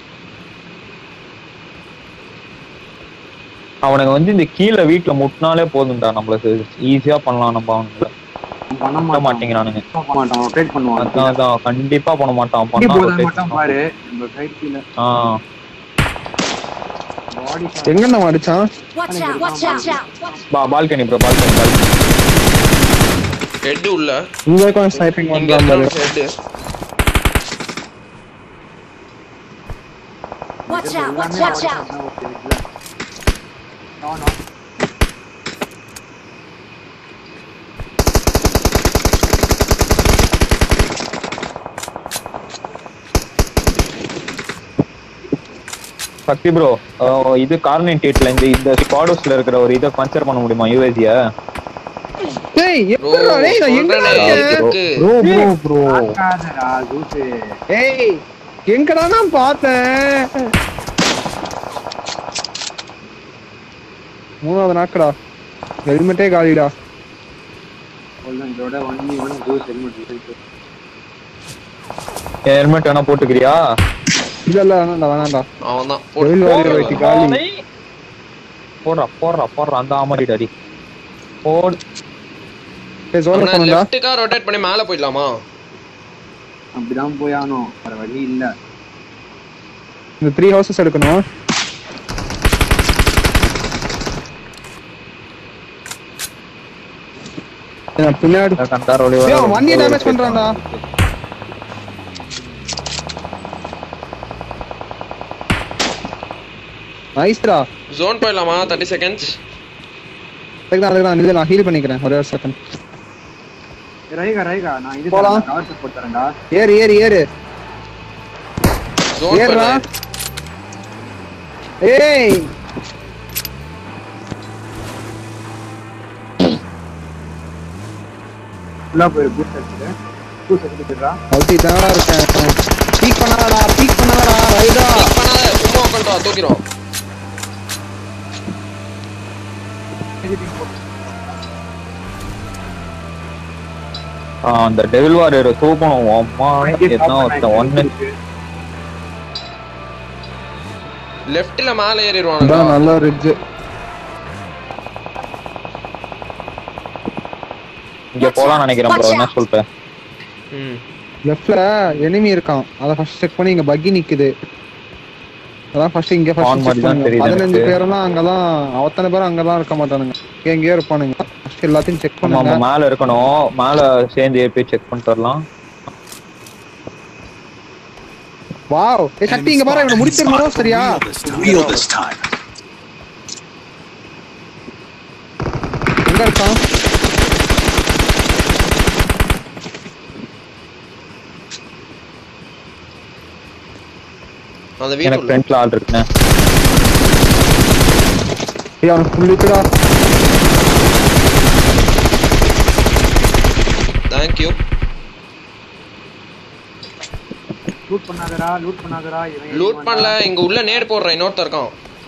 அவனுக்கு வந்து இந்த கீழே வீட்டுல முட்டினாலே போதும்டா நம்மளுக்கு ஈஸியா பண்ணலாம் நம்ம அவனுக்கு அவன் பண்ண பண்ண மாட்டான் மாட்டேங்கிறானுங்க பண்ண மாட்டான் ரொட்டேட் பண்ணுவான் அதான் அதான் கண்டிப்பா பண்ண மாட்டான் இப்படி பண்ணா போதா rotate மட்டும் பண்ணுவான். பாரு நம்ம கைட் கீழ ஆ பாடி எங்க நம்ம அடிச்சான் Watch out! Watch out! Watch out! பா balcony bro balcony balcony head உள்ள இங்க இருக்கும் ஸ்னைப்பிங் இங்க பண்றான் பாரு head Watch out! Watch out! Watch out! Okay இல்ல நோ நோ சக்தி ப்ரோ இது கார்னேட் எயிட்ல இந்த இந்த ஸ்குவாடோஸ்ல இருக்கிற ஒரு இதை பஞ்சர் பண்ண முடியுமா யூஎஸ்சிய ஏய் ப்ரோ எப்படிடா டேய் நான் எங்க சொல்றேனே இருக்கேன் இருக்கு ப்ரோ ப்ரோ ப்ரோ பார்க்காதடா ஜூட்டு ஏய் எங்கடா நான் பார்த்தேன் மூணாவது நாக்கடா ஹெல்மெட்டே காலிடா சொல்றேன் இதோட ஒன் ஒன் ஜூஸ் ஹெல்மெட் இருக்கு ஹெல்மெட் வேணா போட்டுக்கிறியா இல்ல இல்ல வேணாம்டா வேணாம்டா அவன் தான் வெயில் வாரியர் வைட்டி காலி போடுறா போடுறா போடுறா அந்த ஆமாடி டாடி போடு ஏய் ஜோன போனடா லெஃப்ட்டுக்கா ரொட்டேட் பண்ணி மேலே போயிடலாமா அப்படிதான் போய் ஆகணும் வேற வழி இல்ல இந்த த்ரீ ஹவுசஸ் எடுக்கணும் ஏய், பின்னாடி கண்டார் ஒளி ஏய், அவன் வண்டியை டேமேஜ் பண்றான்டா நைஸ்டா ஜோன் போயிடலாமா தேர்ட்டி செகண்ட்ஸ் அதுக்கு தான் அதுக்கு தான் இது நான் ஹீல் பண்ணிக்கிறேன் ஒரே ஒரு செகண்ட் ரைகா ரைகா நான் இது போலாம். கவர் போட்டு தரேன்டா ஏறு ஏறு ஏறு ஜோன் ஏறுடா போயிடலாம் ஏய் ஃபுல்லா போய் பூஸ்ட் எடுத்துட்டு பூஸ்ட் எடுத்துட்டுடா அவுத்தி தானடா இருக்கேன் பீக் பண்ணாதடா பீக் பண்ணாதடா ரைடா கிளிக் பண்ணாத சும்மா உட்காந்துட்டு வா தூக்கிடும் ஆ, அந்த டெவில் வாரியர் தூக்கணும் அம்மா என்ன ஒருத்தன் ஒன்னு லெஃப்ட்ல மேலே இதான் ஏறிடுவானுங்க நல்ல ரிட்ஜ் இங்க போலாம் நினைக்கிறேன் ப்ரோ என்ன சொல்றேன் ம் லெஃப்ட்ல எனிமி இருக்கான் அத ஃபர்ஸ்ட் செக் பண்ணி இங்க பக்கி நிக்குது அதான் ஃபர்ஸ்ட் இங்க On ஃபர்ஸ்ட் மாதிரி செக் தான் பண்ணுங்க தெரியுது பதினஞ்சு எனக்கு. பேரெல்லாம் அங்கதான் அத்தனை பேரும் அங்கதான் இருக்க மாட்டானுங்க இங்க எங்கேயோ இருப்பானுங்க ஃபர்ஸ்ட் எல்லாத்தையும் செக் ஆமா பண்ணுங்க ஆமா மேல இருக்கணும் மேல சேர்ந்து ஏறி போய் செக் பண்ணிட்டு வரலாம் வாவ் ஏ சக்தி இங்க பாரு இவனை முடிச்சிருந்தோம் சரியா Real this time. எங்க இருக்கான் அந்த எனக்கு வீட்டுக்குள்ள ஃப்ரண்ட்ல ஆள் இருக்குண்ணே ஏய் அவனுக்கு புள்ளிக்குடா தேங்க்யூ லூட் பண்ணாதடா லூட் பண்ணாதடா இவன் லூட் பண்ணல இங்க உள்ள நேடு போடுறேன் இன்னொருத்தன் இருக்கான்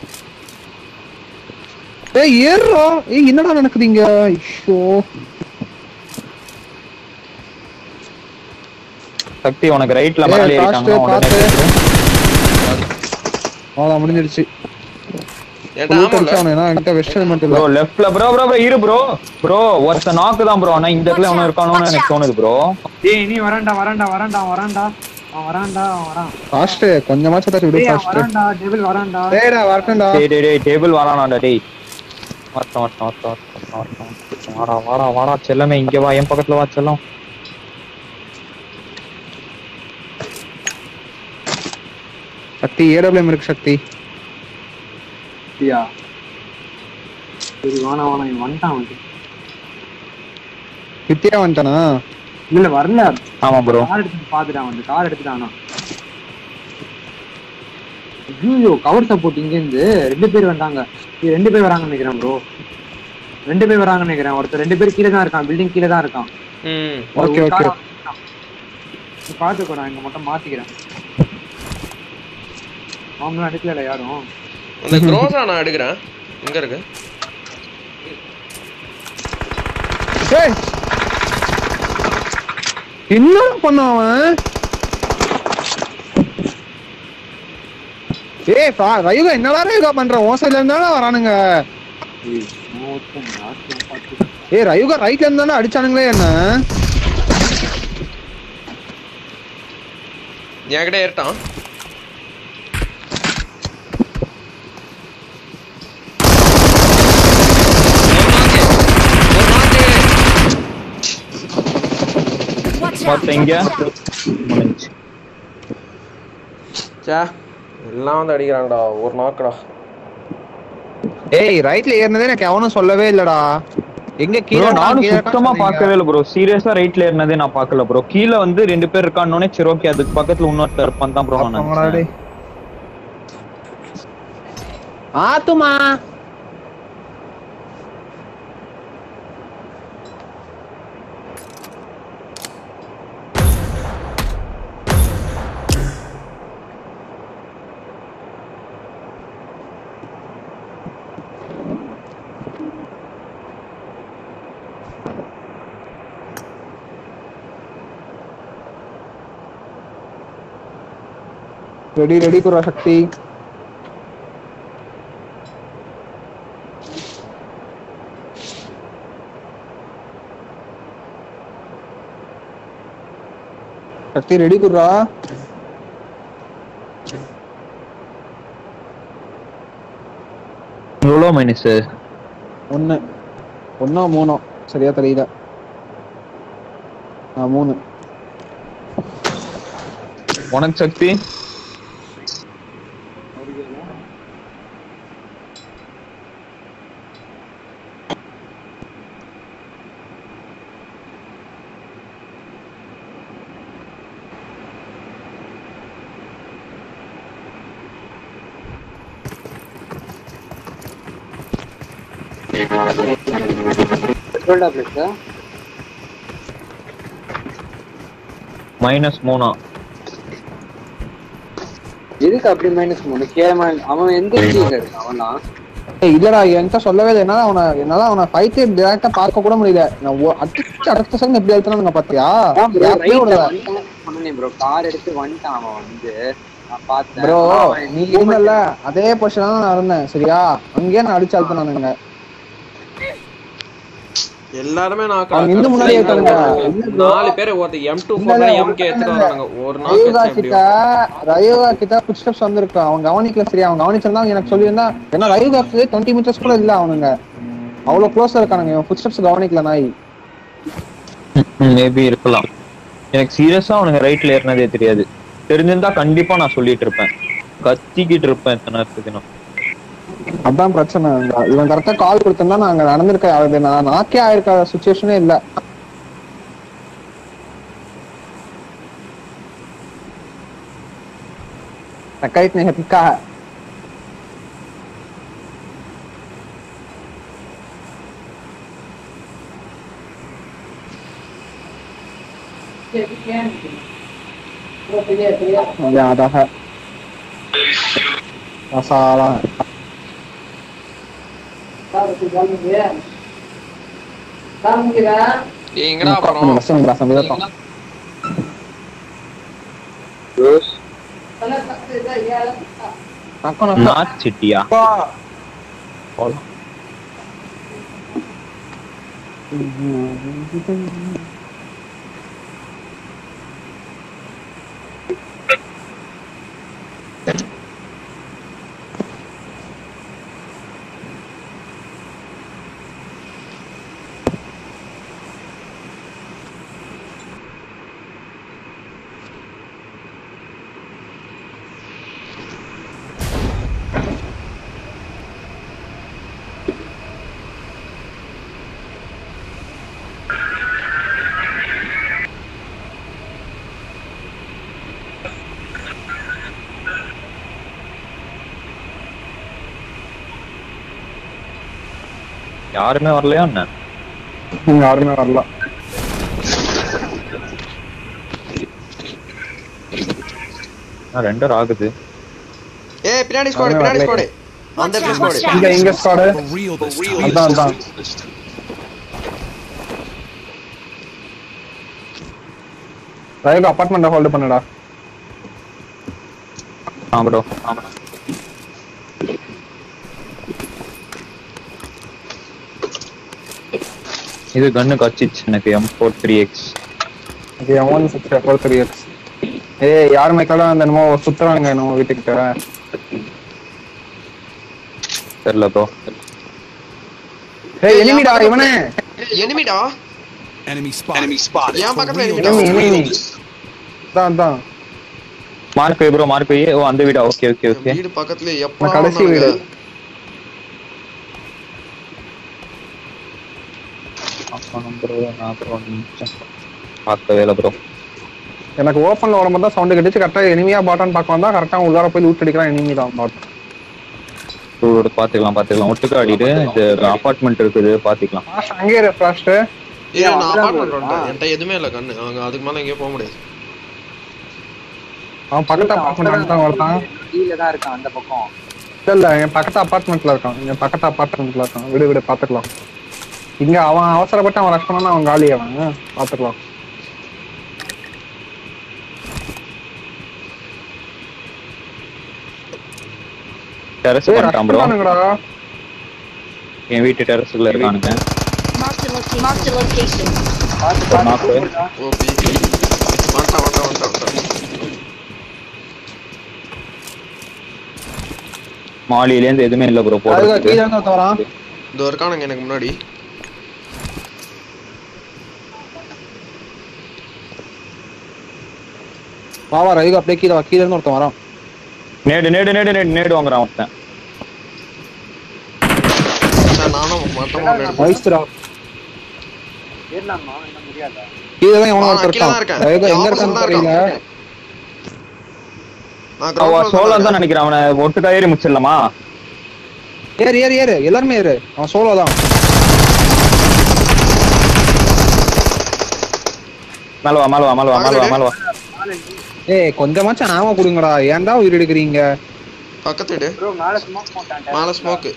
ஏய் ஏறுறா ஏய் என்னடா நடக்குது இங்க ஐயோ சக்தி உனக்கு ரைட்ல ஏய், மேல காஸ்ட், ஏறிட்டாங்கன்னா உடனே காத்து. கேட்டுரு. அவ்வளவுதான் முடிஞ்சிருச்சு என்கிட்ட லூட் ஆமா அடிச்சு அவனை ஏன்னா என்கிட்ட வெஸ்ட் ஹெல்மெட் இல்ல ப்ரோ லெஃப்ட்ல ப்ரோ ப்ரோ ப்ரோ இரு ப்ரோ ப்ரோ ஒருத்த நாக்கு தான் ப்ரோ ஆனா இந்த இடத்துல அவன இருக்கானோன்னு எனக்கு தோணுது ப்ரோ டேய் நீ வரான்டா வரான்டா வரான்டா அவன் வரான்டா அவன் வரான்டா அவன் வரான் காஸ்ட் கொஞ்சமாச்சும் ஏதாச்சும் விடு டேய் அவன் காஸ்ட் வரான்டா டேபிள் வரான்டா டேய்டா வரட்டும்டா டேய் டேய் டேய் டேபிள் வரானாடா டேய் வரட்டும் வரட்டும் வரட்டும் வரட்டும் வரட்டும் வாடா வாடா வாடா செல்லமே இங்க வா என் பக்கத்துல வா செல்லம் சக்தி ஏடபிள்யூஎம் இருக்கு சக்தி அப்படியா சரி வேணாம் வேணாம் இவன் வந்துட்டான் வந்து வித்தியா வந்துட்டானா இல்ல இல்ல வரல ஆமா ப்ரோ கார் எடுத்து பாத்துட்டான் வந்து கார் எடுத்துட்டானா ஐயோ கவர் சப்போர்ட் இங்க இருந்து ரெண்டு பேர் வந்தாங்க இது ரெண்டு பேர் வராங்கன்னு நினைக்கிறேன் ப்ரோ ரெண்டு பேர் வராங்கன்னு நினைக்கிறேன் ஒருத்தர் ரெண்டு பேர் கீழே தான் இருக்கான் பில்டிங் கீழே தான் இருக்கான் ம் ஒரு Okay, ஒரு car okay. வந்துட்டான். நீ பாத்துக்கோ நான் இங்க மட்டும் மாத்திக்கிறேன் அவங்களும் எடுக்கல யாரும் அந்த க்ரோஸா நான் எடுக்கிறேன் எங்க இருக்கு ஏய் என்ன பண்ணான் அவன் ஏய் பா ரயுகா என்னடா ரயுகா பண்ற உன் சைடுல இருந்தானே வரானுங்க ஏய், நான் ஒருத்தன் last ல பாத்து- ஏய் ரயுகா ரைட்ல இருந்தானே அடிச்சானுங்களே என்ன என்கிட்ட ஏறிட்டான் ஒரு நாக்கு. ஒரு நாக்கு. Watch out! மொத்தம் இங்க முடிஞ்சு ச்சே, எல்லாம் வந்து அடிக்கிறாங்கடா ஒரு நாக்குடா ஏய் ரைட்ல ஏறினதே எனக்கு எவனும் சொல்லவே இல்லடா எங்க ப்ரோ கீழே நானும் கீழே சுத்தமா பார்க்கவே இல்லை ப்ரோ சீரியஸா ரைட்ல ஏறினதே நான் பார்க்கல ப்ரோ கீழே வந்து ரெண்டு பேர் இருக்கானோனே சரி ஓகே அதுக்கு பக்கத்துல இன்னொருத்தர் இருப்பான் தான் ப்ரோ நான் அப்பங்கடா நினைச்சேன். டேய். ஆத்துமா ரெடி ரெடி குரா சக்தி சக்தி ரெடி குர்ரா எவ்வளோ மைனஸ் ஒன்னு ஒன்னோ மூணோ சரியா தெரியல ஆ மூணு உனக்கு சக்தி petrol tablets ஆ? மைனஸ் மூணா எதுக்கு அப்படி மைனஸ் மூணு கேம அவன் எந்த கீழ இருக்கான் அவன்லாம் ஏய் இல்லடா என்கிட்ட சொல்லவே இல்லை என்னால அவனை என்னால அவனை ஃபைட்டே டேரக்டா பார்க்க கூட முடியல நான் ஒ- அடிச்சு அடுத்த செகண்ட் எப்படி அழுத்தினானுங்க பாத்தியா யாருமே விடல. சொன்னேன் ப்ரோ கார் எடுத்து வந்துட்டான் அவன் வந்து நான் பார்த்தேன் ப்ரோ ஆனா அவன் நீ இருந்தல்ல அதே பொசிஷன் தான் நான் இருந்தேன் சரியா அங்கேயே நான் அடிச்சு அழுத்தினானுங்க எல்லாருமே நாக்கு அவங்க இந்த முன்னாடியே இருக்கானுங்க. நாலு பேர் ஒருத்தர் எம் டூ இல்ல, ஃபோர் இல்ல, எம்கே எடுத்துட்டு இல்ல. வராங்க ஒரு நாக்கு ரயுகா வச்சு கிட்ட எப்படியும் ரயுகா கிட்ட ஃபுட் ஸ்டெப்ஸ் வந்திருக்கான் அவன் கவனிக்கல சரியா அவன் கவனிச்சிருந்தா எனக்கு சொல்லியிருந்தா ஏன்னா ரயுகாக்கு டுவெண்ட்டி மீட்டர்ஸ் கூட இல்ல அவனுங்க அவ்வளவு க்ளோஸா இருக்கானுங்க இவன் ஃபுட் ஸ்டெப்ஸ் கவனிக்கல நாய் மேபி இருக்கலாம் எனக்கு சீரியஸா அவனுக்கு ரைட்ல ஏறினதே தெரியாது தெரிஞ்சிருந்தா கண்டிப்பா நான் சொல்லிட்டு இருப்பேன் கத்திக்கிட்டு இருப்பேன் இத்தனை நேரத்துக்கு நான் அதான் பிரச்சனை இந்த- இவன் கரெக்டா கால் கொடுத்திருந்தா நான் அங்க நடந்திருக்க அது நான் நாக்கே ஆயிருக்க சுச்சுவேஷனே இல்ல Terkait nih Hetika. Ya ada hak. Masalah. ஏய், எங்கடா அப்புறம் Langsung berasa bila toh. ரோஸ் Aku nak நாட் சிட்டியா போலாம் யாருமே வரலையா என்ன இங்க யாருமே வரல ஆ, ரெண்டரை ஆகுது ஏய் பின்னாடி ஸ்குவாட் பின்னாடி ஸ்குவாட் அந்த இடத்துல Watch ஸ்குவாட் out. இங்க இங்க squad For real this time. அதான் அதான் ரயில்வே அபார்ட்மெண்ட் ஹோல்டு பண்ணுடா ஆ ப்ரோ இது கண்ணு கச்சிச்சு எனக்கு எம் ஃபோர் த்ரீ எக்ஸ் இது எவன் சிக்ஸ் ஃபோர் த்ரீ எக்ஸ் ஏய் யார் மேக்காலும் அந்த என்னமோ சுத்துறாங்க நம்ம வீட்டுக்கிட்ட தெரியல ப்ரோ ஏய் எனிமிடா இவனே எனிமிடா Enemy spotted. Enemy spotted. என் பக்கத்துல enemy, எனிமிடா enemy. அதான் அதான் மார்க் வை ப்ரோ மார்க் வை ஓ அந்த வீடா ஓகே ஓகே ஓகே வீடு பக்கத்துல நான் எப்ப கடைசி வீடு ப்ரோ நான் ப்ரோ பார்க்கவே இல்லை ப்ரோ எனக்கு ஓப்பன்ல வரும்போது தான் சவுண்ட் கட்டிச்சு கரெக்டா எனிமியா பாட்டான்னு பார்க்க வந்தா கரெக்டா உள்ளார போய் லூட் அடிக்கிறான் எனிமி தான் பாட் ப்ரோ பாத்துக்கலாம் பாத்துக்கலாம் ஒட்டுக்கா ஆடிட்டு இது அபார்ட்மெண்ட் இருக்குது பாத்துக்கலாம் அங்கே இரு ஃபிளாஷ்ட் ஏய் நான் அபார்ட்மெண்ட் வந்துட்டேன் என்கிட்ட எதுவுமே இல்ல கண்ணு அங்க அதுக்கு மேல எங்கேயும் போக முடியாது அவன் பக்கத்து அபார்ட்மெண்ட் தான் ஒருத்தான் கீழே தான் இருக்கான் அந்த பக்கம் இல்ல இல்ல என் பக்கத்து அபார்ட்மெண்ட்ல இருக்கான் என் பக்கத்து அபார்ட்மெண்ட்ல இருக்கான் விடு விடு பாத்துக்கலாம் இங்க அவன் அவசரப்பட்டு அவன் ரஷ் பண்ணா அவன் காலி அவன் பாத்துக்கலாம் டெரஸ் ஏய் ரஷ் பண்ணிட்டான் ப்ரோ பண்ணானுங்கடா என் வீட்டு டெரஸ்ல இருக்கானுங்க Marked a location. Marked a location. Knock OP வந்துட்டான் வந்துட்டான் வந்துட்டான் வந்துட்டான் மாலியில இருந்து எதுவுமே இல்ல ப்ரோ அதுக்கு போடுறதுக்கு கீழ இருந்து ஒருத்தன் வரான் இதோ இருக்கானுங்க எனக்கு முன்னாடி பாவா ரவிக்கு அப்படியே கீழே வா கீழ இருந்து ஒருத்தன் வரான் நேடு நேடு நேடு நேடு நேடு வாங்குறான் ஒருத்தன் சார் நானும் மட்டமா எடுப்பேன் வயசுடா ஏறலாமா என்ன முடியாதா கீழ தான் எவனோ ஆ, ஒருத்தன் கீழ தான் இருக்கான் இருக்கேன். ரவிக்கு எங்க opposite இருக்கான்னு தான் தெரியல நான் அவ ground floor சோழன் தான் தான் நினைக்கிறேன் அவனை ஒட்டுக்கா ஏறி முடிச்சிடலாமா ஏறு ஏறு ஏறு எல்லாருமே ஏறு அவன் சோலோ தான் மேல வா மேல வா மேல வா மேல வா மேல வா ஏய் கொஞ்சமாச்சும் ஆமா கொடுங்கடா ஏன்டா உயிர் எடுக்கிறீங்க பக்கத்து வீடு ப்ரோ மேல ஸ்மோக் போட்டான் மேல ஸ்மோக்கு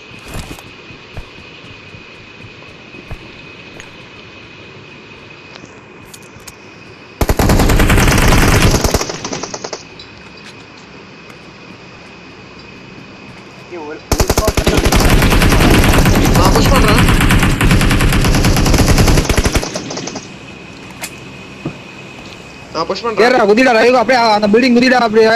ஒரு ஒரு smoke நான் புஷ் பண்றேன் நான் புஷ் பண்றேன் ஏறா குதிடா ரவிகா அப்படியே அந்த பில்டிங் குதிடா அப்படியே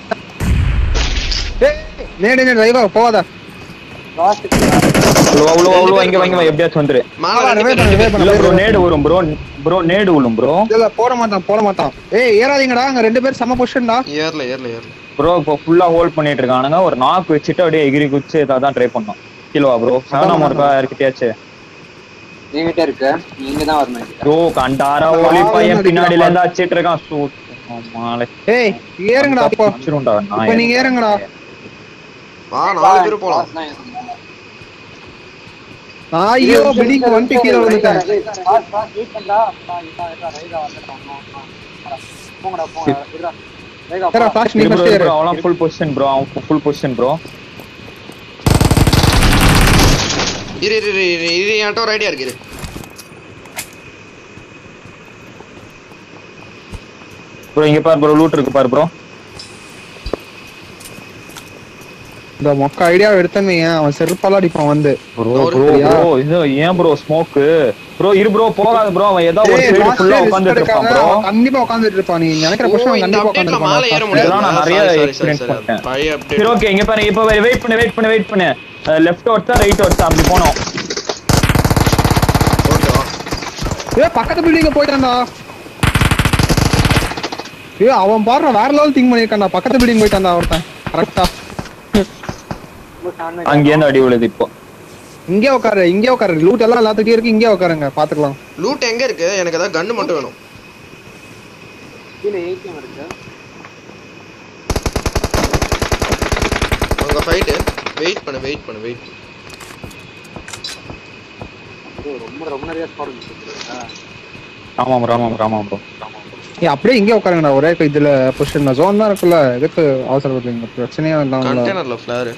ஏய் நேடு நேடு ரவிகா போகாத last உழுவா உழுவா உழுவா இங்க வாங்க எப்படியாச்சும் வந்துரு மேல ரெண்டு ரிவைவ் பேர், பண்ணு ரெண்டு ரிவைவ் இல்ல ப்ரோ பண்ணு நேடு வரும் ப்ரோ ப்ரோ நேடு விழும் ப்ரோ இல்ல போட மாட்டான் போட மாட்டான் ஏய் ஏறாதீங்கடா அங்க ரெண்டு பேர் சம பொசிஷன்டா பேர். ஏறல ஏறல ஏறல ப்ரோ இப்போ ஃபுல்லா ஹோல்ட் பண்ணிட்டு இருக்கானுங்க ஒரு நாக்கு வச்சுட்டு அப்படியே எகிரி குச்சி தான் ட்ரை பண்ணோம் கிலோவா ப்ரோ செவனாம இருக்கா யாருக்கிட்டயாச்சு என்கிட்ட இருக்கு நீங்க தான் வரணும் என்கிட்ட. ப்ரோ கண்டாரா ஓலி பையன் பின்னாடில இருந்து அடிச்சிட்டு இருக்கான் சூ மாலை ஏய் ஏறுங்கடா அப்போ அடிச்சிரும்டா இப்ப நீங்க ஏறுங்கடா வா நாலு பேர் போலாம் Boss தான் எனக்கு. நான் ஐயோ பில்டிங் வந்துட்டு கீழே விழுந்துட்டேன் Boss, boss, wait பண்ணுடா. பா, இதா, இதா, ரைடா வந்துட்டான். ஆ, ஆ. போங்கடா போங்க இருடா. ரைடா, ஏறா பா. ஃபிளாஷ் நீ ஃபர்ஸ்ட் ஏறு அவன் ஃபுல் பொசிஷன் ப்ரோ அவன் ஃபுல் பொசிஷன் ப்ரோ இரு இரு இரு இரு இரு என்கிட்ட ஒரு ஐடியா இருக்கு இரு. ப்ரோ இங்க பாரு ப்ரோ லூட் இருக்கு பாரு ப்ரோ இந்த மொக்க ஐடியா எடுத்தமே அவன் செருப்பால அடிப்பான் வந்து ப்ரோ ஒரு- ப்ரோ சரியா? ப்ரோ இது ஏன் ப்ரோ ஸ்மோக் ப்ரோ இரு ப்ரோ போகாத ப்ரோ அவன் ஏதோ ஒரு ஏய், சைடு last ஃபுல்லா day risk உட்கார்ந்துட்டு இருப்பான் எடுக்காத, ப்ரோ அவன் கண்டிப்பா உட்கார்ந்துட்டு இருப்பான் நீ நினைக்கிற ஓ, கொஸ்டின் அவன் இந்த கண்டிப்பா updateல மேல ஏற உட்கார்ந்துருப்பான் முடியாது இதெல்லாம் நான் நிறைய Sorry, sorry, experience sorry, sorry. பண்ணிட்டேன். பழைய சரி update. ஓகே இங்க பாருங்க இப்போ வெயிட் பண்ணு வெயிட் பண்ணு வெயிட் பண்ணு லெஃப்ட் ஓட்ஸா ரைட் ஓட்ஸா அப்படி போனோம் Okay, வா. ஏய் பக்கத்து பில்டிங்க போயிட்டான்டா ஏய் அவன் பாரு வேற லெவல் திங்க் பண்ணிருக்கான்டா பக்கத்து பில்டிங் போயிட்டான்டா ஒருத்தன் கரெக்டா ரொம்ப சாமி. அங்கே இருந்து அடி விழுது இப்போ இங்கே உட்காரு இங்கே உட்காரு லூட் எல்லாம் எல்லாத்துக்கும் இருக்கு இங்கே உட்காருங்க பாத்துக்கலாம் loot எங்க இருக்கு எனக்கு ஏதாவது கன்னு மட்டும் வேணும் கீழே ATM இருக்கு. அங்க ஃபைட் வெயிட் பண்ணு வெயிட் பண்ணு வெயிட் bro, ரொம்ப ரொம்ப நிறைய ஸ்பாட் இருந்துச்சு ஆமாம் ப்ரோ ஆமாம் ப்ரோ ஆமாம் ப்ரோ ஏய் அப்படியே இங்கே உட்காருங்கடா ஒரே இதுல பொசிஷன் ஜோன் தான் இருக்குல்ல எதுக்கு அவசரப்படுறீங்க பிரச்சனையா இல்லாம கண்டெய்னர்ல ஃபிளார்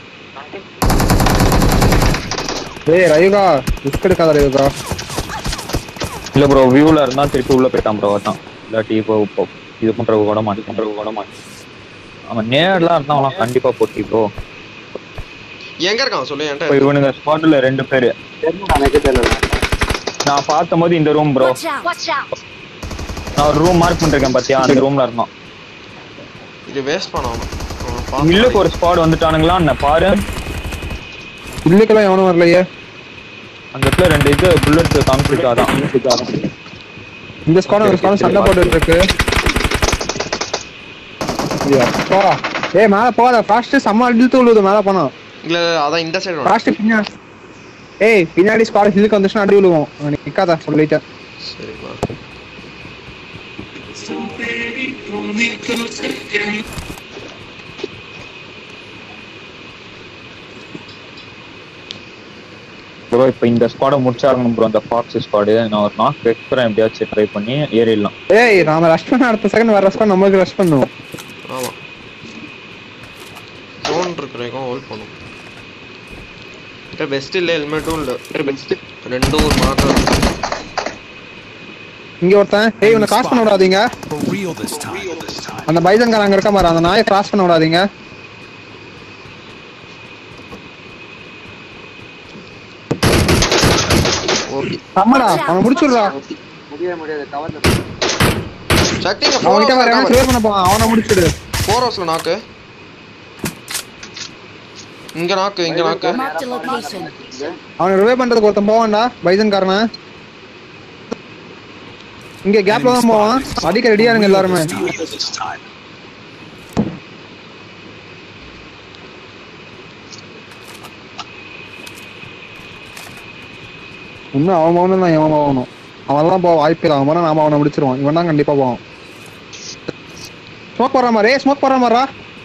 ஏய் ரயுகா ரிஸ்க் எடுக்காத ரயுகா இல்ல ப்ரோ வியூல இருந்தா திருப்பி உள்ள போயிட்டான் ப்ரோ அதான் இல்லாட்டி இப்போ இப்போ இது பண்றது கூட மாட்டி பண்றது கூட மாட்டி அவன் நேர்லாம் இருந்தா அவன் கண்டிப்பா போட்டி ப்ரோ எங்க இருக்கான் சொல்லு இப்போ என்கிட்ட இவனுங்க ஸ்பாட்ல ரெண்டு பேரு தெரியும் எனக்கு தெரியல நான் பார்த்த போது இந்த room bro Watch out! Watch out! நான் ஒரு ரூம் மார்க் பண்ணிருக்கேன் பாத்தியா அந்த ரூம்ல இருந்தான் இது வேஸ்ட் பண்ணணும் அவன் பார்த்து இல்லுக்கு ஒரு ஸ்பாட் வந்துட்டானுங்களா என்ன பாரு இல்லைக்கெல்லாம் எவனும் வரலையே அந்த இடத்துல ரெண்டு இது புல்லட் காமிச்சிருக்காதான் இந்த ஸ்குவாட் ஒரு ஸ்குவாட் சண்டை போட்டுட்டு இருக்கு ஐயா, அப்பா. ஏய் மேல போகாத ஃபாஸ்ட் செம்ம அடித்து விழுது மேல போனா இல்ல இல்ல, அதான் இந்த சைடு ஃபாஸ்ட் பின்னாடி ஏய் பின்னாடி ஸ்குவாட் ஹில்லுக்கு வந்துச்சுன்னா அடி விழுவோம் அவன் நிக்காத சொல்லிட்டேன் சரிப்பா ப்ரோ இப்போ இந்த ஸ்குவாடை முடிச்சாகணும் ப்ரோ அந்த ஃபாக்ஸ் ஸ்குவாடு நான் ஒரு நாக் வைக்கிறேன் எப்படியாச்சும் ட்ரை பண்ணி ஏறிடலாம் ஏய் நாம ரஷ் பண்ண அடுத்த செகண்ட் வர ஸ்குவாட் நம்மளுக்கு ரஷ் பண்ணுவோம் ஆமா ஜோன் இருக்கிறேக்கும் ஹோல்ட் பண்ணும் கிட்ட பெஸ்ட் இல்ல ஹெல்மெட்டும் இல்ல பெஸ்ட் ரெண்டும் ஒரு மாற்றம் இங்க ஒருத்தன் ஏய் இவனை கிராஸ் பண்ண விடாதீங்க For real this time. அந்த பைசன்காரன் அங்க இருக்க பாரு அந்த நாயை கிராஸ் பண்ண விடாதீங்க ஓகே அம்மாடா அவனை முடிச்சுடுறா முடியாது முடியாது கவர்ல சக்தி இங்க அவன் கிட்ட வேற ஃபோர் கிளியர் பண்ண போவான் அவனை முடிச்சுடு ஃபோர் ஹவர்ஸ்ல நாக்கு இங்க நாக்கு இங்க நாக்கு Marked a location. அவனை ரிவே பண்றதுக்கு ஒருத்தன் போவான்டா பைசன்காரன இங்க கேப்ல தான் போவான் அடிக்க ரெடியா இருங்க எல்லாருமே For real this time. இன்னும் அவன் மௌனம் தான் இவன் போகணும் அவன் தான் போக வாய்ப்பு இல்லை அவன் போனா நாம அவனை முடிச்சிருவான் இவன் தான் கண்டிப்பா போவான் ஸ்மோக் போடுற மாதிரி ஸ்மோக் போடுற மாதிரா